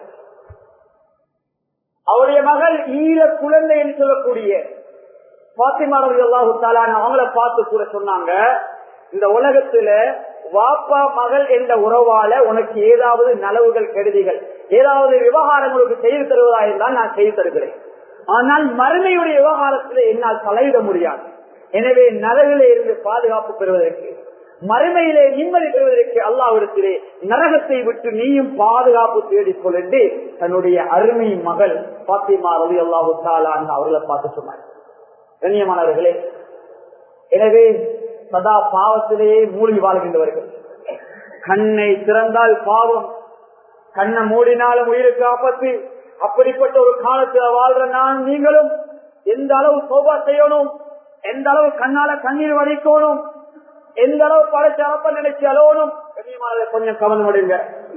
அவருடைய மகள் ஈர குழந்தை என்று சொல்லக்கூடிய பாத்திமாரர்கள் அல்லாஹு தாலான அவங்கள பார்த்து கூட சொன்னாங்க இந்த உலகத்துல வாப்பா மகள் என்ற உறவால உனக்கு ஏதாவது நலவுகள் கெடுதிகள் ஏதாவது விவகாரம் உங்களுக்கு செய்து தருவதா இருந்தால் நான் செய்து தருகிறேன் ஆனால் மறுமையுடைய விவகாரத்தில் என்னால் தலையிட முடியாது எனவே நரகிலே இருந்து பாதுகாப்பு பெறுவதற்கு மறுமையிலே நிம்மதி பெறுவதற்கு அல்லாவிடத்திலே நரகத்தை விட்டு நீயும் பாதுகாப்பு தேடிக்கொள் என்று தன்னுடைய அருமை மகள் பாத்திமா ரவி அல்லாஹு தாலான் அவர்களை பார்த்து சொன்னார் கண்ணியமானவர்களே எனவே சதா பாவத்திலேயே மூழ்கி வாழ்கின்றவர்கள் கண்ணை திறந்தால் பாவம் கண்ணை மூடினாலும் உயிருக்கு ஆபத்து அப்படிப்பட்ட ஒரு காலத்துல வாழ்ற நான் நீங்களும் எந்த அளவு சோபா செய்யணும் எந்த அளவு கண்ணால கண்ணீர் வடிக்கணும் எந்த அளவு படைச்சு அளப்ப நினைச்சு அலோனும் கொஞ்சம் கவனம் விடுங்க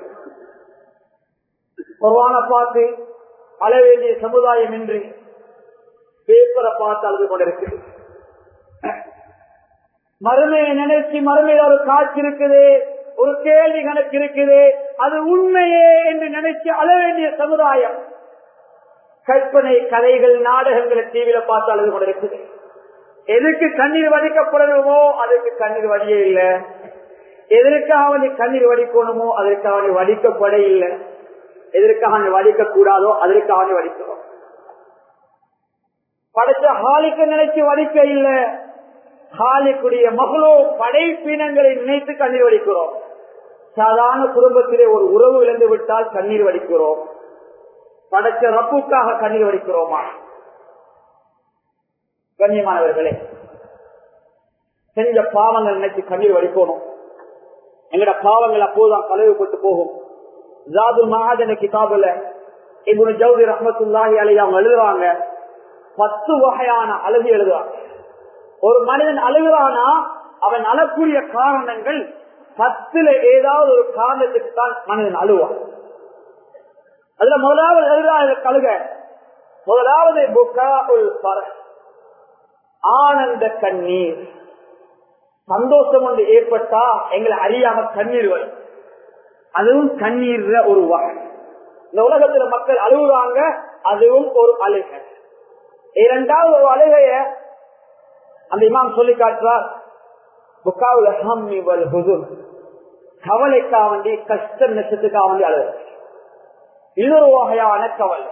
குர்வான பார்த்து அழ வேண்டிய சமுதாயம் என்று பேப்பரை பார்த்து அழுது கொண்டிருக்கு மறுமையை நினைச்சு மறுமையில ஒரு காட்சி இருக்குது ஒரு கேள்வி கணக்கு இருக்குது அது உண்மையே என்று நினைச்சு அழ வேண்டிய சமுதாயம் கற்பனை கதைகள் நாடகங்களை டிவியில பார்த்து அழுது கொண்டிருக்குது எதுக்கு கண்ணீர் வடிக்கப்படணுமோ அதுக்கு கண்ணீர் வடியே இல்லை எதற்காக நீ கண்ணீர் வடிக்கணுமோ அதற்காக நீ வடிக்கப்பட இல்லை எதற்காக நீ வடிக்க கூடாதோ அதற்காக நீ வடிக்கிறோம் படைச்ச ஹாலிக்கு நினைச்சு வடிக்க இல்லை ஹாலிக்குடைய மகளோ படைப்பினங்களை நினைத்து கண்ணீர் வடிக்கிறோம் சாதாரண குடும்பத்திலே ஒரு உறவு இழந்து விட்டால் கண்ணீர் வடிக்கிறோம் படைச்ச ரப்புக்காக கண்ணீர் வடிக்கிறோமா கண்ணியமானவர்களே செஞ்ச பாவங்கள் நினைச்சு கண்ணீர் வடிக்கணும் எங்கட பாவங்கள் அப்போதுதான் கழுவுப்பட்டு போகும் ஜாது மகாஜன கிதாபுல இவனு ஜவுதி ரஹமத்துல்லாஹி அலி அவங்க எழுதுறாங்க பத்து வகையான அழகு எழுதுறாங்க ஒரு மனிதன் அழுகிறானா அவன் அழக்கூடிய காரணங்கள் பத்துல ஏதாவது ஒரு காரணத்துக்கு தான் மனிதன் அழுவான் அதுல முதலாவது எழுதுறாங்க கழுக முதலாவது புக்காவுல் பர ஆனந்த கண்ணீர் சந்தோஷம் ஒன்று ஏற்பட்டா எங்களை அறியாம கண்ணீர் வரும் அதுவும் கண்ணீர்ல ஒரு வகை இந்த உலகத்துல மக்கள் அழுகுறாங்க அதுவும் ஒரு அழுகை இரண்டாவது ஒரு அழுகைய அந்த இமாம் சொல்லி காட்டுறார் புக்காவுல ஹம்மி வல் ஹுதுன் கவலைக்கா வேண்டி கஷ்ட நட்சத்துக்கா வேண்டி அழுகு இன்னொரு வகையான கவலை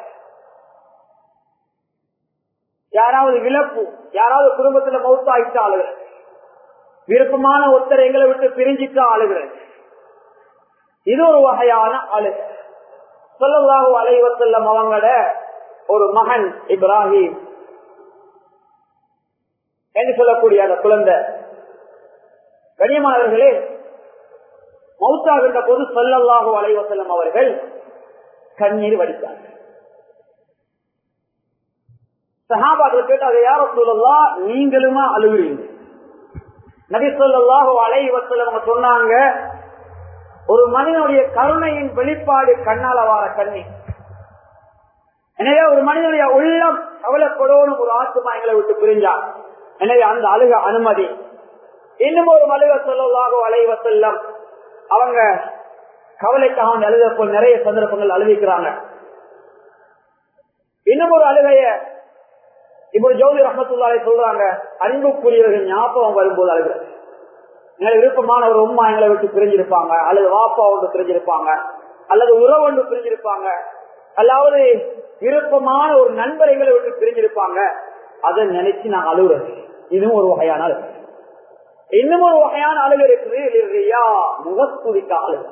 யாராவது விளப்பு யாராவது குடும்பத்துல மௌத்தாயிட்டு ஆளுகிற விருப்பமான ஒருத்தர் எங்களை விட்டு பிரிஞ்சிட்டு ஆளுகிறது இது ஒரு வகையான அழுக சொல்லலாக அலைவசல்லம் அவங்களோட ஒரு மகன் இப்ராஹிம் என்று சொல்லக்கூடிய அந்த குழந்தை கனியமானவர்களே மௌத்தாகின்ற போது சொல்லல்லாக அலைவசல்லம் அவர்கள் கண்ணீர் வடித்தார்கள் சகாபாக்கள் கேட்டு அதை யார சொல்லலாம் நீங்களுமா அழுகுறீங்க நபி சொல்லாஹோ அலை வசலம் சொன்னாங்க ஒரு மனிதனுடைய கருணையின் வெளிப்பாடு கண்ணால வார கண்ணி எனவே ஒரு மனிதனுடைய உள்ளம் கவலைப்படணும் ஒரு ஆத்மா எங்களை விட்டு பிரிஞ்சா எனவே அந்த அழுக அனுமதி இன்னும் ஒரு மலுக சொல்லலாக அலைவ செல்லம் அவங்க கவலைக்காக அழுத நிறைய சந்தர்ப்பங்கள் அழுதிக்கிறாங்க இன்னும் ஒரு அழுகைய இப்படி ஜோதி ரஹமத்துல்லாரை சொல்றாங்க அன்புக்குரியவர்கள் ஞாபகம் வரும்போது அழுகிறது எங்களை விருப்பமான ஒரு உமா எங்களை விட்டு பிரிஞ்சிருப்பாங்க அல்லது வாப்பா ஒன்று பிரிஞ்சிருப்பாங்க அல்லது உறவு ஒன்று பிரிஞ்சிருப்பாங்க அல்லாவது விருப்பமான ஒரு நண்பர் எங்களை விட்டு பிரிஞ்சிருப்பாங்க அதை நினைச்சு நான் அழுகுறது இதுவும் ஒரு வகையான அழுகு இன்னும் ஒரு வகையான அழுகு இருக்குது முகத்துதிக்காக அழுகு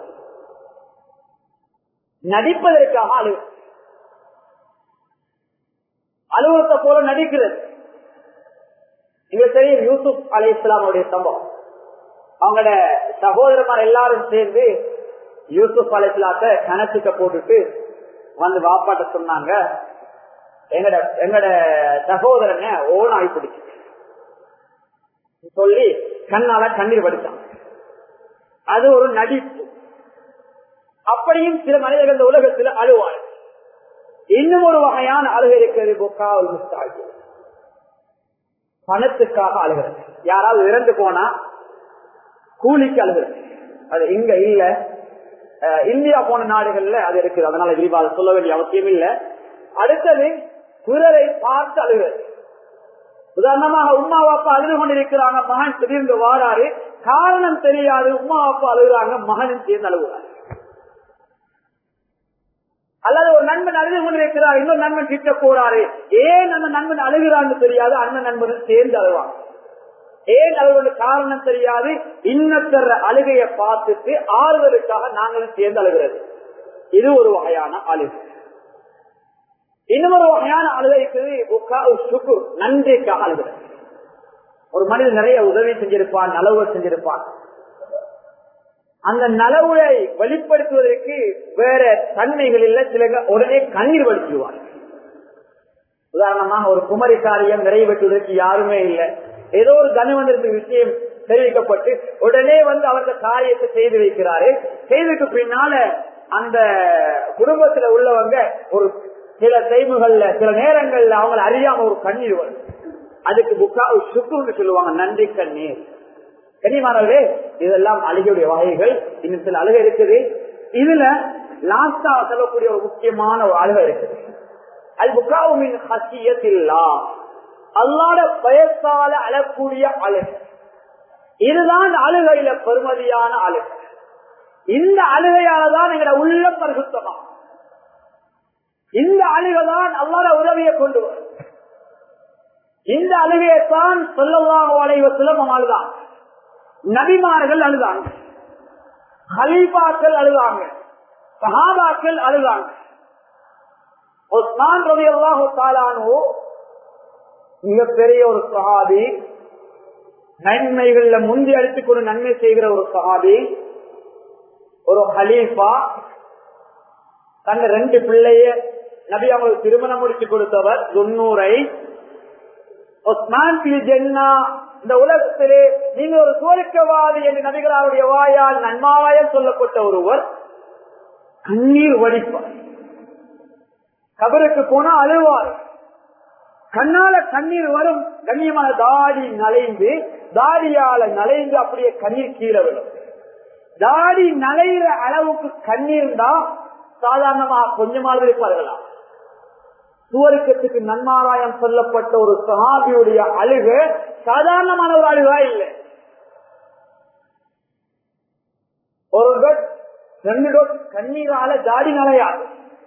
நடிப்பதற்காக அழுகு அலுவலகத்தை போல நடிக்கிறது இங்க தெரியும் யூசுப் அலி இஸ்லாமுடைய சம்பவம் அவங்களோட சகோதரமார் எல்லாரும் சேர்ந்து யூசுப் அலி இஸ்லாத்த கணத்துக்க போட்டுட்டு வந்து வாப்பாட்ட சொன்னாங்க எங்கட எங்கட சகோதரனை ஓனாய் பிடிச்சு சொல்லி கண்ணால கண்ணீர் படிச்சான் அது ஒரு நடிப்பு அப்படியும் சில மனிதர்கள் இந்த உலகத்தில் அழுவாள் இன்னும் ஒரு வகையான அழுகை இருக்கிறது பொக்காவல் முஸ்தாகி பணத்துக்காக அழுகிறது யாராவது இறந்து போனா கூலிக்கு அழுகிறது அது இங்க இல்ல இந்தியா போன நாடுகள்ல அது இருக்குது அதனால விரிவாக சொல்ல வேண்டிய அவசியம் இல்ல அடுத்தது பிறரை பார்த்து அழுகிறது உதாரணமாக உமா அப்பா அழுது கொண்டிருக்கிறாங்க மகன் திடீர்ந்து வாராரு காரணம் தெரியாது உமா அப்பா அழுகுறாங்க மகனும் சேர்ந்து அழுகுறாரு அல்லது ஒரு நண்பன் அழுது கொண்டிருக்கிறார் இன்னொரு நண்பன் கிட்ட போறாரு ஏன் அந்த நண்பன் அழுகிறான்னு தெரியாது அந்த நண்பனும் சேர்ந்து அழுவாங்க ஏன் அழுவது காரணம் தெரியாது இன்னொருத்தர் அழுகையை பார்த்துட்டு ஆறுதலுக்காக நாங்களும் சேர்ந்து அழுகிறது இது ஒரு வகையான அழுகு இன்னொரு வகையான அழுகைக்கு சுக்கு நன்றிக்காக அழுகிறது ஒரு மனிதன் நிறைய உதவி செஞ்சிருப்பான் நலவு செஞ்சிருப்பான் அந்த நலவுரை வெளிப்படுத்துவதற்கு வேற தன்மைகள் இல்ல சில உடனே கண்ணீர் வலிச்சுவார் உதாரணமாக ஒரு குமரி காரியம் நிறைவேற்றுவதற்கு யாருமே இல்லை ஏதோ ஒரு தனவந்திரத்து விஷயம் தெரிவிக்கப்பட்டு உடனே வந்து அவர்கள் காரியத்தை செய்து வைக்கிறாரு செய்ததுக்கு பின்னால அந்த குடும்பத்துல உள்ளவங்க ஒரு சில செய்முகள்ல சில நேரங்கள்ல அவங்களை அறியாம ஒரு கண்ணீர் வரும் அதுக்கு புக்கா சுக்குன்னு சொல்லுவாங்க நன்றி கண்ணீர் கனிமானவரே இதெல்லாம் அழுகையுடைய வகைகள் இன்னும் சில அழுகை இருக்குது இதுல லாஸ்டா சொல்லக்கூடிய ஒரு முக்கியமான ஒரு அழுகை இருக்குது அல் புகாவுமின் ஹசியத்தில்லா அல்லாட பயத்தால அழக்கூடிய அழுகை இதுதான் அழுகையில பெருமதியான அழுகை இந்த அழுகையால தான் எங்களோட உள்ளம் பரிசுத்தமா இந்த அழுகைதான் அல்லாட உதவியை கொண்டு வரும் இந்த அழுகையைத்தான் சொல்லலாம் வளைவ சுலபம் அழுதான் நபிமார்கள் அழுதாங்க ஹலீஃபாக்கள் அழுதாங்க சஹாபாக்கள் அழுதாங்க உஸ்மான் ரவி அல்லாஹு தாலானோ மிகப்பெரிய ஒரு சஹாபி நன்மைகள்ல முந்தி அடித்துக் கொண்டு நன்மை செய்கிற ஒரு சஹாபி ஒரு ஹலீஃபா தங்க ரெண்டு பிள்ளைய நபி அவங்களுக்கு திருமணம் முடிச்சு கொடுத்தவர் தொண்ணூரை உஸ்மான் ஜென்னா இந்த உலகத்திலே நீங்க ஒரு சோரிக்கவாதி என்று நபிகளாருடைய வாயால் நன்மாவாயம் சொல்லப்பட்ட ஒருவர் கண்ணீர் வடிப்பார் கபருக்கு போனா அழுவார் கண்ணால கண்ணீர் வரும் கண்ணியமான தாடி நலைந்து தாடியால நலைந்து அப்படியே கண்ணீர் கீழே விடும் தாடி நலைகிற அளவுக்கு கண்ணீர் தான் சாதாரணமாக கொஞ்சமாவது இருப்பார்களா சுவருக்கத்துக்கு நன்மாராயம் சொல்லப்பட்ட ஒரு சஹாபியுடைய அழுகு சாதாரணமான ஒரு அழுகா இல்லை ஒரு டொட் ரெண்டு டொட் கண்ணீரால தாடி நலையாது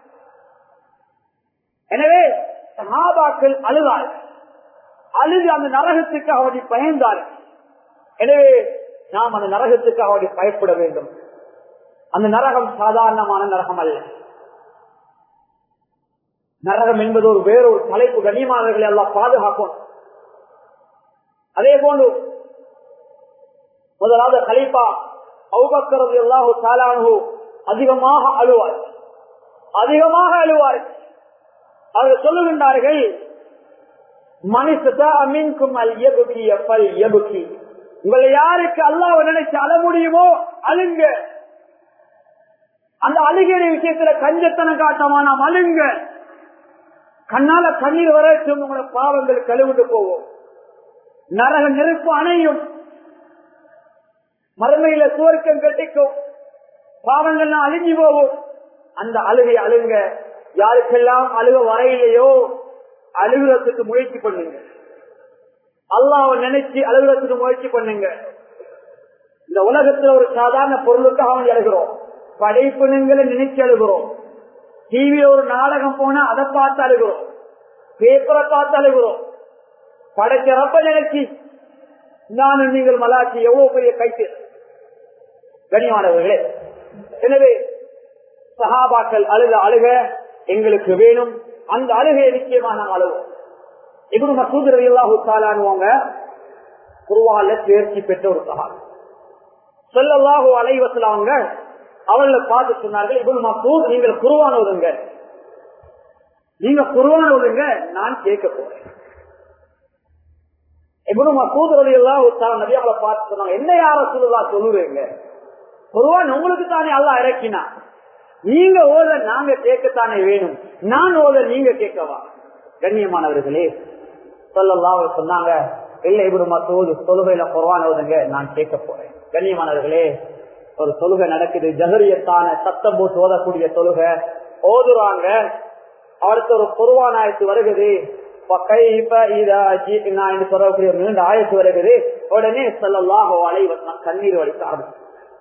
எனவே சஹாபாக்கள் அழுதார் அழுது அந்த நரகத்துக்கு அவரை பயந்தார் எனவே நாம் அந்த நரகத்துக்கு அவரை பயப்பட வேண்டும் அந்த நரகம் சாதாரணமான நரகம் அல்ல நரகம் என்பது ஒரு வேறொரு தலைப்பு கண்ணியமானவர்களை எல்லாம் பாதுகாக்கும் அதே போன்று முதலாவது கலிப்பா அவுபக்கிறது எல்லாஹு சாலானு அதிகமாக அழுவார் அதிகமாக அழுவார் அவர்கள் சொல்லுகின்றார்கள் மனுஷா அமீன்கும் அல் எபுக்கி எப்பல் எபுக்கி உங்களை யாருக்கு அல்லாஹ் நினைச்சு அழ முடியுமோ அழுங்க அந்த அழுகையுடைய விஷயத்துல கஞ்சத்தனம் காட்டமான அழுங்க கண்ணால கண்ணீர் வரட்டும் உங்களோட பாவங்கள் கழுவிட்டு போவோம் நரக நெருப்பு அணையும் மறுமையில சுவர்க்கம் கட்டிக்கும் பாவங்கள்லாம் அழிஞ்சு போகும் அந்த அழுகை அழுங்க யாருக்கெல்லாம் அழுக வரையிலையோ அழுகுறதுக்கு முயற்சி பண்ணுங்க அல்லாவை நினைச்சு அழுகுறதுக்கு முயற்சி பண்ணுங்க இந்த உலகத்துல ஒரு சாதாரண பொருளுக்காக அவன் எழுகிறோம் படைப்பினங்களை நினைச்சு எழுகிறோம் டிவியில ஒரு நாடகம் போனா அதை பார்த்து அழுகிறோம் பேப்பரை பார்த்து அழுகிறோம் படைச்ச ரப்ப நினைச்சு நானும் நீங்கள் மலாச்சி எவ்வளவு பெரிய கைத்து கனிமானவர்களே எனவே சகாபாக்கள் அழுத அழுக எங்களுக்கு வேணும் அந்த அழுகையை நிச்சயமா நாங்கள் அழுவோம் இப்படி மசூதர் அல்லாஹு தாலானுவாங்க குருவால தேர்ச்சி பெற்ற ஒரு சகாபி சொல்லல்லாஹு அலைவசல அவங்க அவர்களை பார்த்து சொன்னார்கள் இப்படி மசூத் நீங்கள் குருவான ஒதுங்க நீங்க குருவான ஒதுங்க நான் கேட்க போறேன் இப்படி மசூத் அலி எல்லாம் நபியாவை பார்த்து சொன்னாங்க என்ன யார சொல்லுதா சொல்லுவீங்க குருவான் உங்களுக்கு தானே அல்லா இறக்கினா நீங்க ஓத நாங்க கேட்கத்தானே வேணும் நான் ஓத நீங்க கேட்கவா கண்ணியமானவர்களே சொல்லலாம் சொன்னாங்க இல்ல இப்படி மசூது தொழுகையில குறவான ஓதுங்க நான் கேட்க போறேன் கண்ணியமானவர்களே ஒரு தொழுகை நடக்குது ஜகரியத்தான சத்தம் போட்டு ஓதக்கூடிய தொழுகை ஓதுறாங்க அடுத்த ஒரு குருவான ஆயத்து வருகுது சொல்லக்கூடிய ஒரு நீண்ட ஆயத்து வருகுது உடனே சொல்லலாம் அலைவசம் கண்ணீர் வலிக்க ஆரம்பிச்சு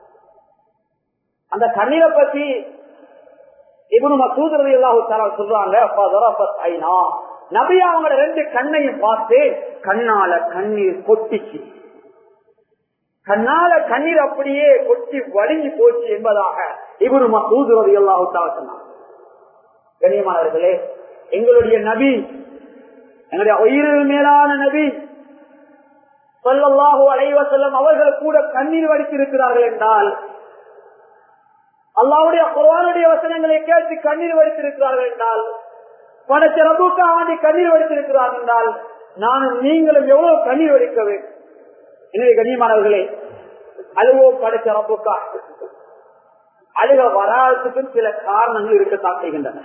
அந்த கண்ணீரை பத்தி இவனு மசூதரதி எல்லாம் சொல்றாங்க நபி அவங்களோட ரெண்டு கண்ணையும் பார்த்து கண்ணால கண்ணீர் கொட்டிச்சு கண்ணால கண்ணீர் அப்படியே கொட்டி வடிஞ்சு போச்சு என்பதாக இவரு மசூதரதி எல்லாம் சொன்னாங்க கண்ணியமானவர்களே எங்களுடைய நபி எங்களுடைய உயிரில் மேலான நபி சொல்லல்லாஹோ அலைவசல்லம் அவர்கள் கூட கண்ணீர் வடித்திருக்கிறார்கள் என்றால் அல்லாவுடைய குரானுடைய வசனங்களை கேட்டு கண்ணீர் வடித்திருக்கிறார்கள் என்றால் படைச்ச ரபுக்கா ஆண்டி கண்ணீர் வடித்திருக்கிறார்கள் என்றால் நானும் நீங்களும் எவ்வளவு கண்ணீர் வடிக்க வேண்டும் எனவே கண்ணியமானவர்களே அழுவோம் படைச்ச ரபுக்கா அழுக வராததுக்கும் சில காரணங்கள் இருக்கத்தான் செய்கின்றன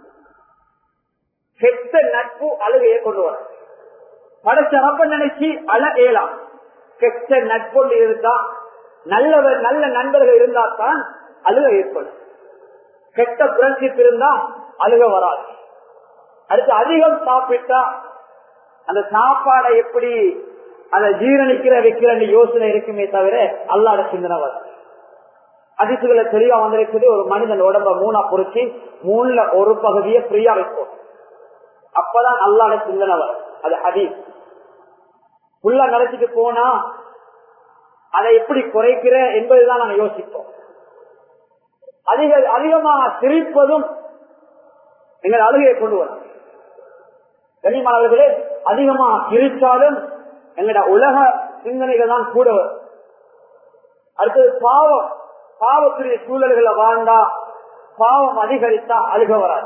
கெட்ட நட்பு அழுகையை கொண்டு வர படைச்ச ரப்ப நினைச்சு அழ ஏலாம் கெட்ட நட்பொண்டு இருந்தா நல்லவர் நல்ல நண்பர்கள் இருந்தா தான் அழுக ஏற்படும் கெட்ட பிரன்சிப் இருந்தா அழுக வராது அடுத்து அதிகம் சாப்பிட்டா அந்த சாப்பாடை எப்படி அதை ஜீரணிக்கிற வைக்கிற யோசனை இருக்குமே தவிர அல்லாட சிந்தனை வரும் அதிசுகளை தெளிவா வந்திருக்குது ஒரு மனிதன் உடம்ப மூணா பொறிச்சு மூணுல ஒரு பகுதியை ஃப்ரீயா வைப்போம் அப்பதான் அல்லாட சிந்தனை வரும் அது ஹதீஸ் ஃபுல்லா நடத்திட்டு போனா அதை எப்படி குறைக்கிற என்பதுதான் நாங்க யோசிப்போம் அதிக அதிகமாக சிரிப்பதும் எங்கள் அழுகையை கொண்டு வரும் கனிமானவர்களே அதிகமாக சிரித்தாலும் எங்களோட உலக சிந்தனைகள் தான் கூட வரும் அடுத்தது பாவம் பாவத்துடைய சூழல்களை வாழ்ந்தா பாவம் அதிகரித்தா அழுக வராது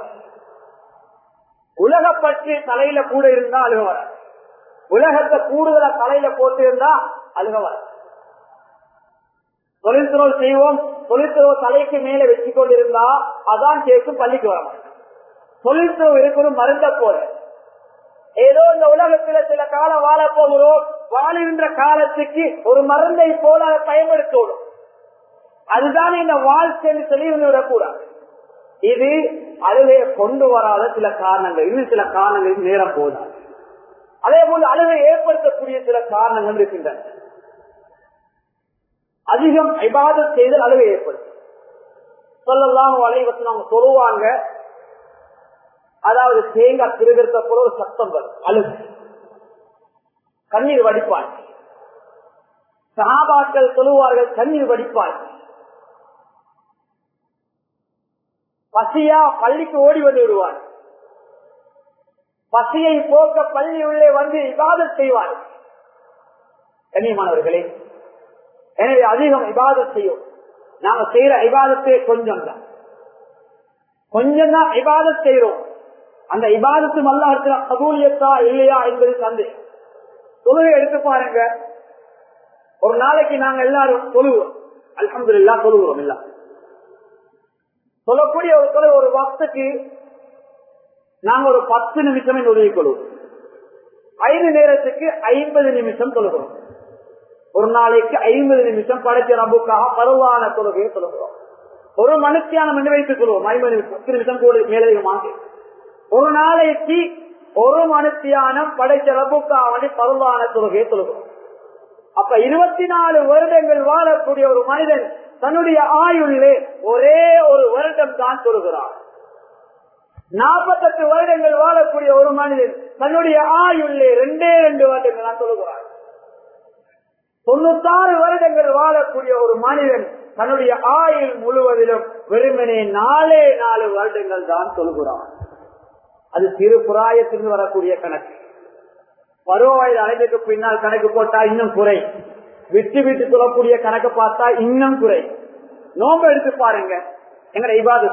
உலக பற்றி தலையில கூட இருந்தா அழுக வராது உலகத்தை கூடுதலா தலையில போட்டு இருந்தா அழுக வராது தொழில்துறவு செய்வோம் தொழில்துறவு தலைக்கு மேல வச்சு கொண்டிருந்தா அதான் கேட்கும் பள்ளிக்கு வர மாட்டோம் தொழில்துறவு இருக்கணும் மருந்த போல ஏதோ இந்த உலகத்துல சில காலம் வாழ போகிறோம் வாழுகின்ற காலத்துக்கு ஒரு மருந்தை போல அதை பயன்படுத்தணும் அதுதான் இந்த வாழ்க்கைன்னு தெளிவு விடக்கூடாது இது அழுகையை கொண்டு வராத சில காரணங்கள் இன்னும் சில காரணங்கள் நேரம் போதாது அதே போல அழுகை ஏற்படுத்தக்கூடிய சில காரணங்கள் இருக்கின்றன அதிகம் இபாதத் செய்தல் அழுகை ஏற்படும் சொல்லலாம் வளைவத்தில் அவங்க சொல்லுவாங்க அதாவது தேங்காய் திருகிறத போல ஒரு சத்தம் வரும் அழுகு கண்ணீர் வடிப்பாய் சகாபாக்கள் சொல்லுவார்கள் கண்ணீர் வடிப்பாய் பசியா பள்ளிக்கு ஓடி வந்து விடுவார் பசியை போக்க பள்ளி உள்ளே வந்து இபாதத் செய்வார் கண்ணியமானவர்களே எனவே அதிகம் இபாதத் செய்யும் நாங்க செய்யற இபாதத்தே கொஞ்சம் தான் கொஞ்சம் தான் இபாதத் செய்யறோம் அந்த இபாதத்து மல்லாத்துல கபூலியத்தா இல்லையா என்பது சந்தே தொழுகை எடுத்து பாருங்க ஒரு நாளைக்கு நாங்க எல்லாரும் தொழுவோம் அலமது இல்லா தொழுகிறோம் இல்ல சொல்லக்கூடிய ஒரு தொலை ஒரு வக்துக்கு நாங்க ஒரு பத்து நிமிஷமே ஒதுக்கிக் கொள்வோம் ஐந்து நேரத்துக்கு ஐம்பது நிமிஷம் தொழுகிறோம் ஒரு நாளைக்கு ஐம்பது நிமிஷம் படைச்ச ரப்புக்காக பருவான தொழுகையை தொழுகிறோம் ஒரு மனுஷியான மணி வைத்துக் கொள்வோம் ஐம்பது நிமிஷம் பத்து நிமிஷம் கூட மேலதிகமாக ஒரு நாளைக்கு ஒரு மனுஷியானம் படைச்ச ரப்புக்காக வேண்டி பருவான தொழுகையை தொழுகிறோம் அப்ப இருபத்தி நாலு வருடங்கள் வாழக்கூடிய ஒரு மனிதன் தன்னுடைய ஆயுள்ளே ஒரே ஒரு வருடம் தான் தொழுகிறார் நாற்பத்தெட்டு வருடங்கள் வாழக்கூடிய ஒரு மனிதன் தன்னுடைய ஆயுள்ளே ரெண்டே ரெண்டு வருடங்கள் தான் தொழுகிறார் தொண்ணூத்தாறு வருடங்கள் வாழக்கூடிய ஒரு மனிதன் தன்னுடைய ஆயுள் முழுவதிலும் வெறுமனே நாலே நாலு வருடங்கள் தான் தொழுகிறார் அது சிறு புராயத்திலிருந்து வரக்கூடிய கணக்கு பருவ வயது அடைந்ததுக்கு பின்னால் கணக்கு போட்டா இன்னும் குறை விட்டு விட்டு சொல்லக்கூடிய கணக்கு பார்த்தா இன்னும் குறை நோம்பு எடுத்து பாருங்க எங்கட இபாது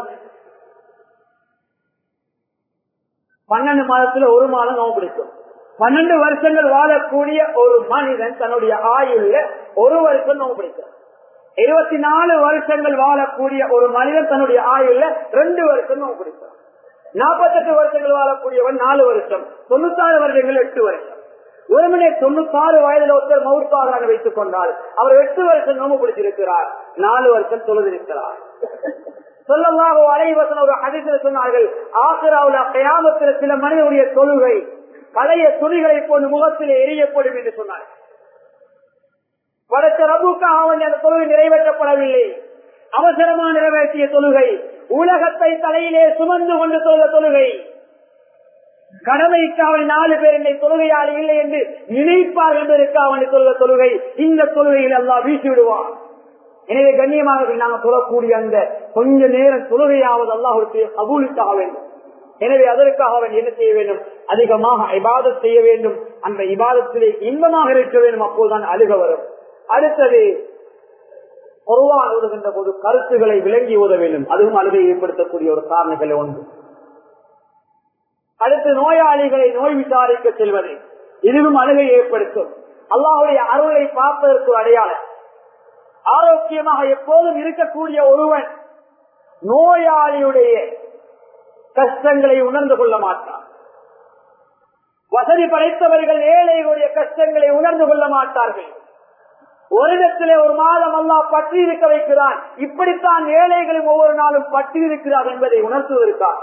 பன்னெண்டு மாதத்துல ஒரு மாதம் நோம்பு பிடிக்கும் பன்னெண்டு வருஷங்கள் வாழக்கூடிய ஒரு மனிதன் தன்னுடைய ஆயுள்ல ஒரு வருஷம் நோம்பு பிடிக்கும் இருபத்தி நாலு வருஷங்கள் வாழக்கூடிய ஒரு மனிதன் தன்னுடைய ஆயுள்ல ரெண்டு வருஷம் நோம்பு பிடிக்கும் நாற்பத்தெட்டு வருஷங்கள் வாழக்கூடியவன் நாலு வருஷம் தொண்ணூத்தாறு வருடங்கள் எட்டு வருஷம் ஒரு மணி தொண்ணூத்தாறு வயதுல ஒருத்தர் மவுத்தாக வைத்துக் கொண்டால் அவர் எட்டு வருஷம் நோம்பு பிடிச்சிருக்கிறார் நாலு வருஷம் தொழுதிருக்கிறார் சொல்லமாக அலைவசன் ஒரு அதிசல சொன்னார்கள் ஆசிராவுல கயாமத்தில் சில மனிதனுடைய தொழுகை பழைய துணிகளை போன்று முகத்திலே எரியப்படும் என்று சொன்னார் படைத்த ரபுக்காக அவன் அந்த தொழுகை நிறைவேற்றப்படவில்லை அவசரமா நிறைவேற்றிய தொழுகை உலகத்தை தலையிலே சுமந்து கொண்டு தொழுத தொழுகை கடமைக்கு அவன் நாலு பேர் என்னை தொழுகையால் இல்லை என்று நினைப்பார் என்பதற்கு அவனை தொழுத தொழுகை இந்த தொழுகையில் எல்லாம் வீசி விடுவான் எனவே கண்ணியமாக நாங்கள் சொல்லக்கூடிய அந்த கொஞ்ச நேரம் தொழுகையாவது அல்லாஹுடைய கபூலுக்காக வேண்டும் எனவே அதற்காக அவன் என்ன செய்ய வேண்டும் அதிகமாக இபாதத் செய்ய வேண்டும் அந்த இபாதத்திலே இன்பமாக இருக்க வேண்டும் அப்போதுதான் அழுக வரும் அடுத்தது பொருவான் ஓதுகின்ற போது கருத்துக்களை விளங்கி ஓத வேண்டும் அதுவும் அழுகை ஏற்படுத்தக்கூடிய ஒரு காரணங்கள் ஒன்று அடுத்து நோயாளிகளை நோய் விசாரிக்க செல்வது இதுவும் அழுகை ஏற்படுத்தும் அல்லாஹுடைய அருளை பார்ப்பதற்கு அடையாளம் ஆரோக்கியமாக எப்போதும் இருக்கக்கூடிய ஒருவன் நோயாளியுடைய கஷ்டங்களை உணர்ந்து கொள்ள மாட்டான் வசதி படைத்தவர்கள் ஏழைகளுடைய கஷ்டங்களை உணர்ந்து கொள்ள மாட்டார்கள் ஒரு இடத்திலே ஒரு மாதம் அல்லா பற்றி இருக்க வைக்கிறான் இப்படித்தான் ஏழைகளும் ஒவ்வொரு நாளும் பற்றி இருக்கிறார் என்பதை உணர்த்துவதற்காக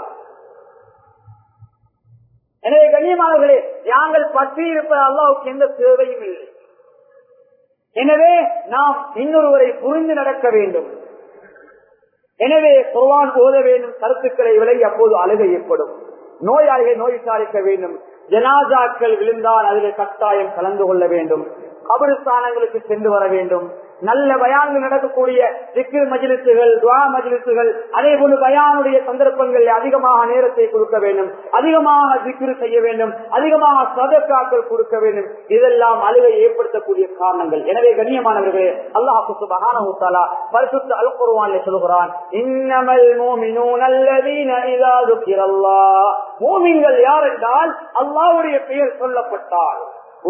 எனவே கண்ணியமானவர்களே நாங்கள் பற்றி இருப்பது அல்லாவுக்கு எந்த தேவையும் இல்லை எனவே நாம் இன்னொருவரை புரிந்து நடக்க வேண்டும் எனவே குர்வான் ஓத வேண்டும் கருத்துக்களை விலகி அப்போது அழுகை ஏற்படும் நோயாளிகளை நோய் விசாரிக்க வேண்டும் ஜனாதாக்கள் விழுந்தால் அதில் கட்டாயம் கலந்து கொள்ள வேண்டும் கபருஸ்தானங்களுக்கு சென்று வர வேண்டும் நல்ல பயான்கள் நடக்கக்கூடிய திக்கு மஜிலிசுகள் துவா மஜிலிசுகள் அதே போல பயானுடைய சந்தர்ப்பங்களில் அதிகமாக நேரத்தை கொடுக்க வேண்டும் அதிகமாக திக்ரு செய்ய வேண்டும் அதிகமாக சதக்காக்கள் கொடுக்க வேண்டும் இதெல்லாம் அழுகை ஏற்படுத்தக்கூடிய காரணங்கள் எனவே கண்ணியமானவர்களே அல்லாஹு சுபஹானஹு பரிசுத்த அல் குர்ஆனில் சொல்கிறான் இன்னமல் மூமினூன் அல்லதீன இதா துக்கிரல்லாஹ் மூமின்கள் யார் என்றால் அல்லாஹ்வுடைய பெயர் சொல்லப்பட்டால்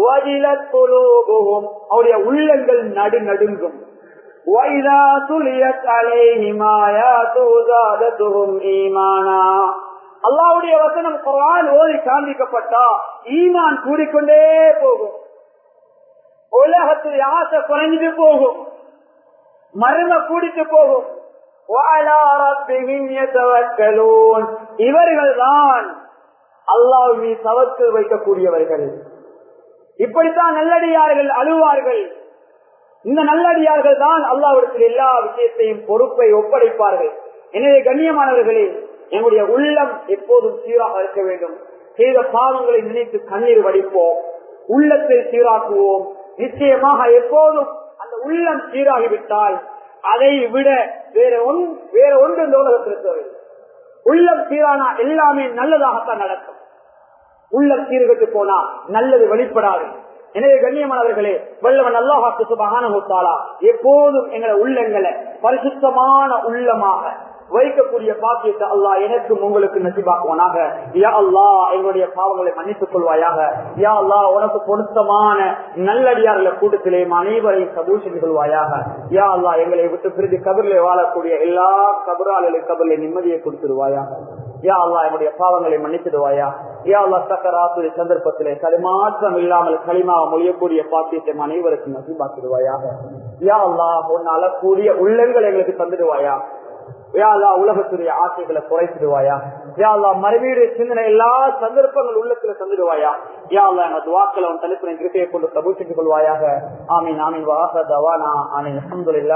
அவருடைய உள்ளங்கள் நடு நடுங்கும் அல்லாவுடைய வசனம் குரான் ஓதி காண்பிக்கப்பட்டா ஈமான் கூடிக்கொண்டே போகும் உலகத்தில் ஆசை குறைஞ்சிட்டு போகும் மரும கூடிட்டு போகும் இவர்கள் தான் அல்லாஹ் மீ தவத்தில் வைக்கக்கூடியவர்கள் இப்படித்தான் நல்லடியார்கள் அழுவார்கள் இந்த நல்லடியார்கள் தான் அல்லாவிடத்தில் எல்லா விஷயத்தையும் பொறுப்பை ஒப்படைப்பார்கள் எனவே கண்ணியமானவர்களே எங்களுடைய உள்ளம் எப்போதும் சீராக இருக்க வேண்டும் செய்த பாவங்களை நினைத்து கண்ணீர் வடிப்போம் உள்ளத்தை சீராக்குவோம் நிச்சயமாக எப்போதும் அந்த உள்ளம் சீராகிவிட்டால் அதை விட வேற ஒன் வேற ஒன்று இந்த உலகத்தில் தேவையில்லை உள்ளம் சீரானா எல்லாமே நல்லதாகத்தான் நடக்கும் உள்ள சீர்கட்டு போனா நல்லது வெளிப்படாது எனவே கண்ணியமானவர்களே வல்லவன் அல்லாஹாக்கு சுபகான முத்தாலா எப்போதும் எங்களை உள்ளங்களை பரிசுத்தமான உள்ளமாக வைக்கக்கூடிய பாக்கியத்தை அல்லாஹ் எனக்கும் உங்களுக்கு நசிபாக்குவானாக யா அல்லாஹ் எங்களுடைய பாவங்களை மன்னித்துக் கொள்வாயாக யா அல்லாஹ் உனக்கு பொருத்தமான நல்லடியார்ல கூட்டத்திலே அனைவரையும் கபூல் செய்து கொள்வாயாக யா அல்லாஹ் எங்களை விட்டு பிரிந்து கபரிலே வாழக்கூடிய எல்லா கபராளிகளும் கபரிலே நிம்மதியை கொடுத்துருவாயாக யா அல்லாஹ் என்னுடைய பாவங்களை மன்னிச்சிடுவாயா யா அல்லாஹ் சக்கராத்து சந்தர்ப்பத்திலே களிமாற்றம் இல்லாமல் களிமாவை மொழியக்கூடிய பாக்கியத்தை அனைவருக்கும் நசிபாக்கிடுவாயாக யா அல்லாஹ் உன்னால கூடிய உள்ளங்கள் எங்களுக்கு தந்துடுவாயா யா அல்லாஹ் உலகத்துடைய ஆசைகளை குறைச்சிடுவாயா யா அல்லாஹ் மறுவீடு சிந்தனை எல்லா சந்தர்ப்பங்கள் உள்ளத்துல தந்துடுவாயா யா அல்லாஹ் எங்க துவாக்களை உன் தனிப்பினை கிருப்பையை கொண்டு கபூல் செஞ்சு கொள்வாயாக ஆமீன் ஆமீன் வாச தவானா ஆமீன் அல்ஹம்துலில்லாஹ்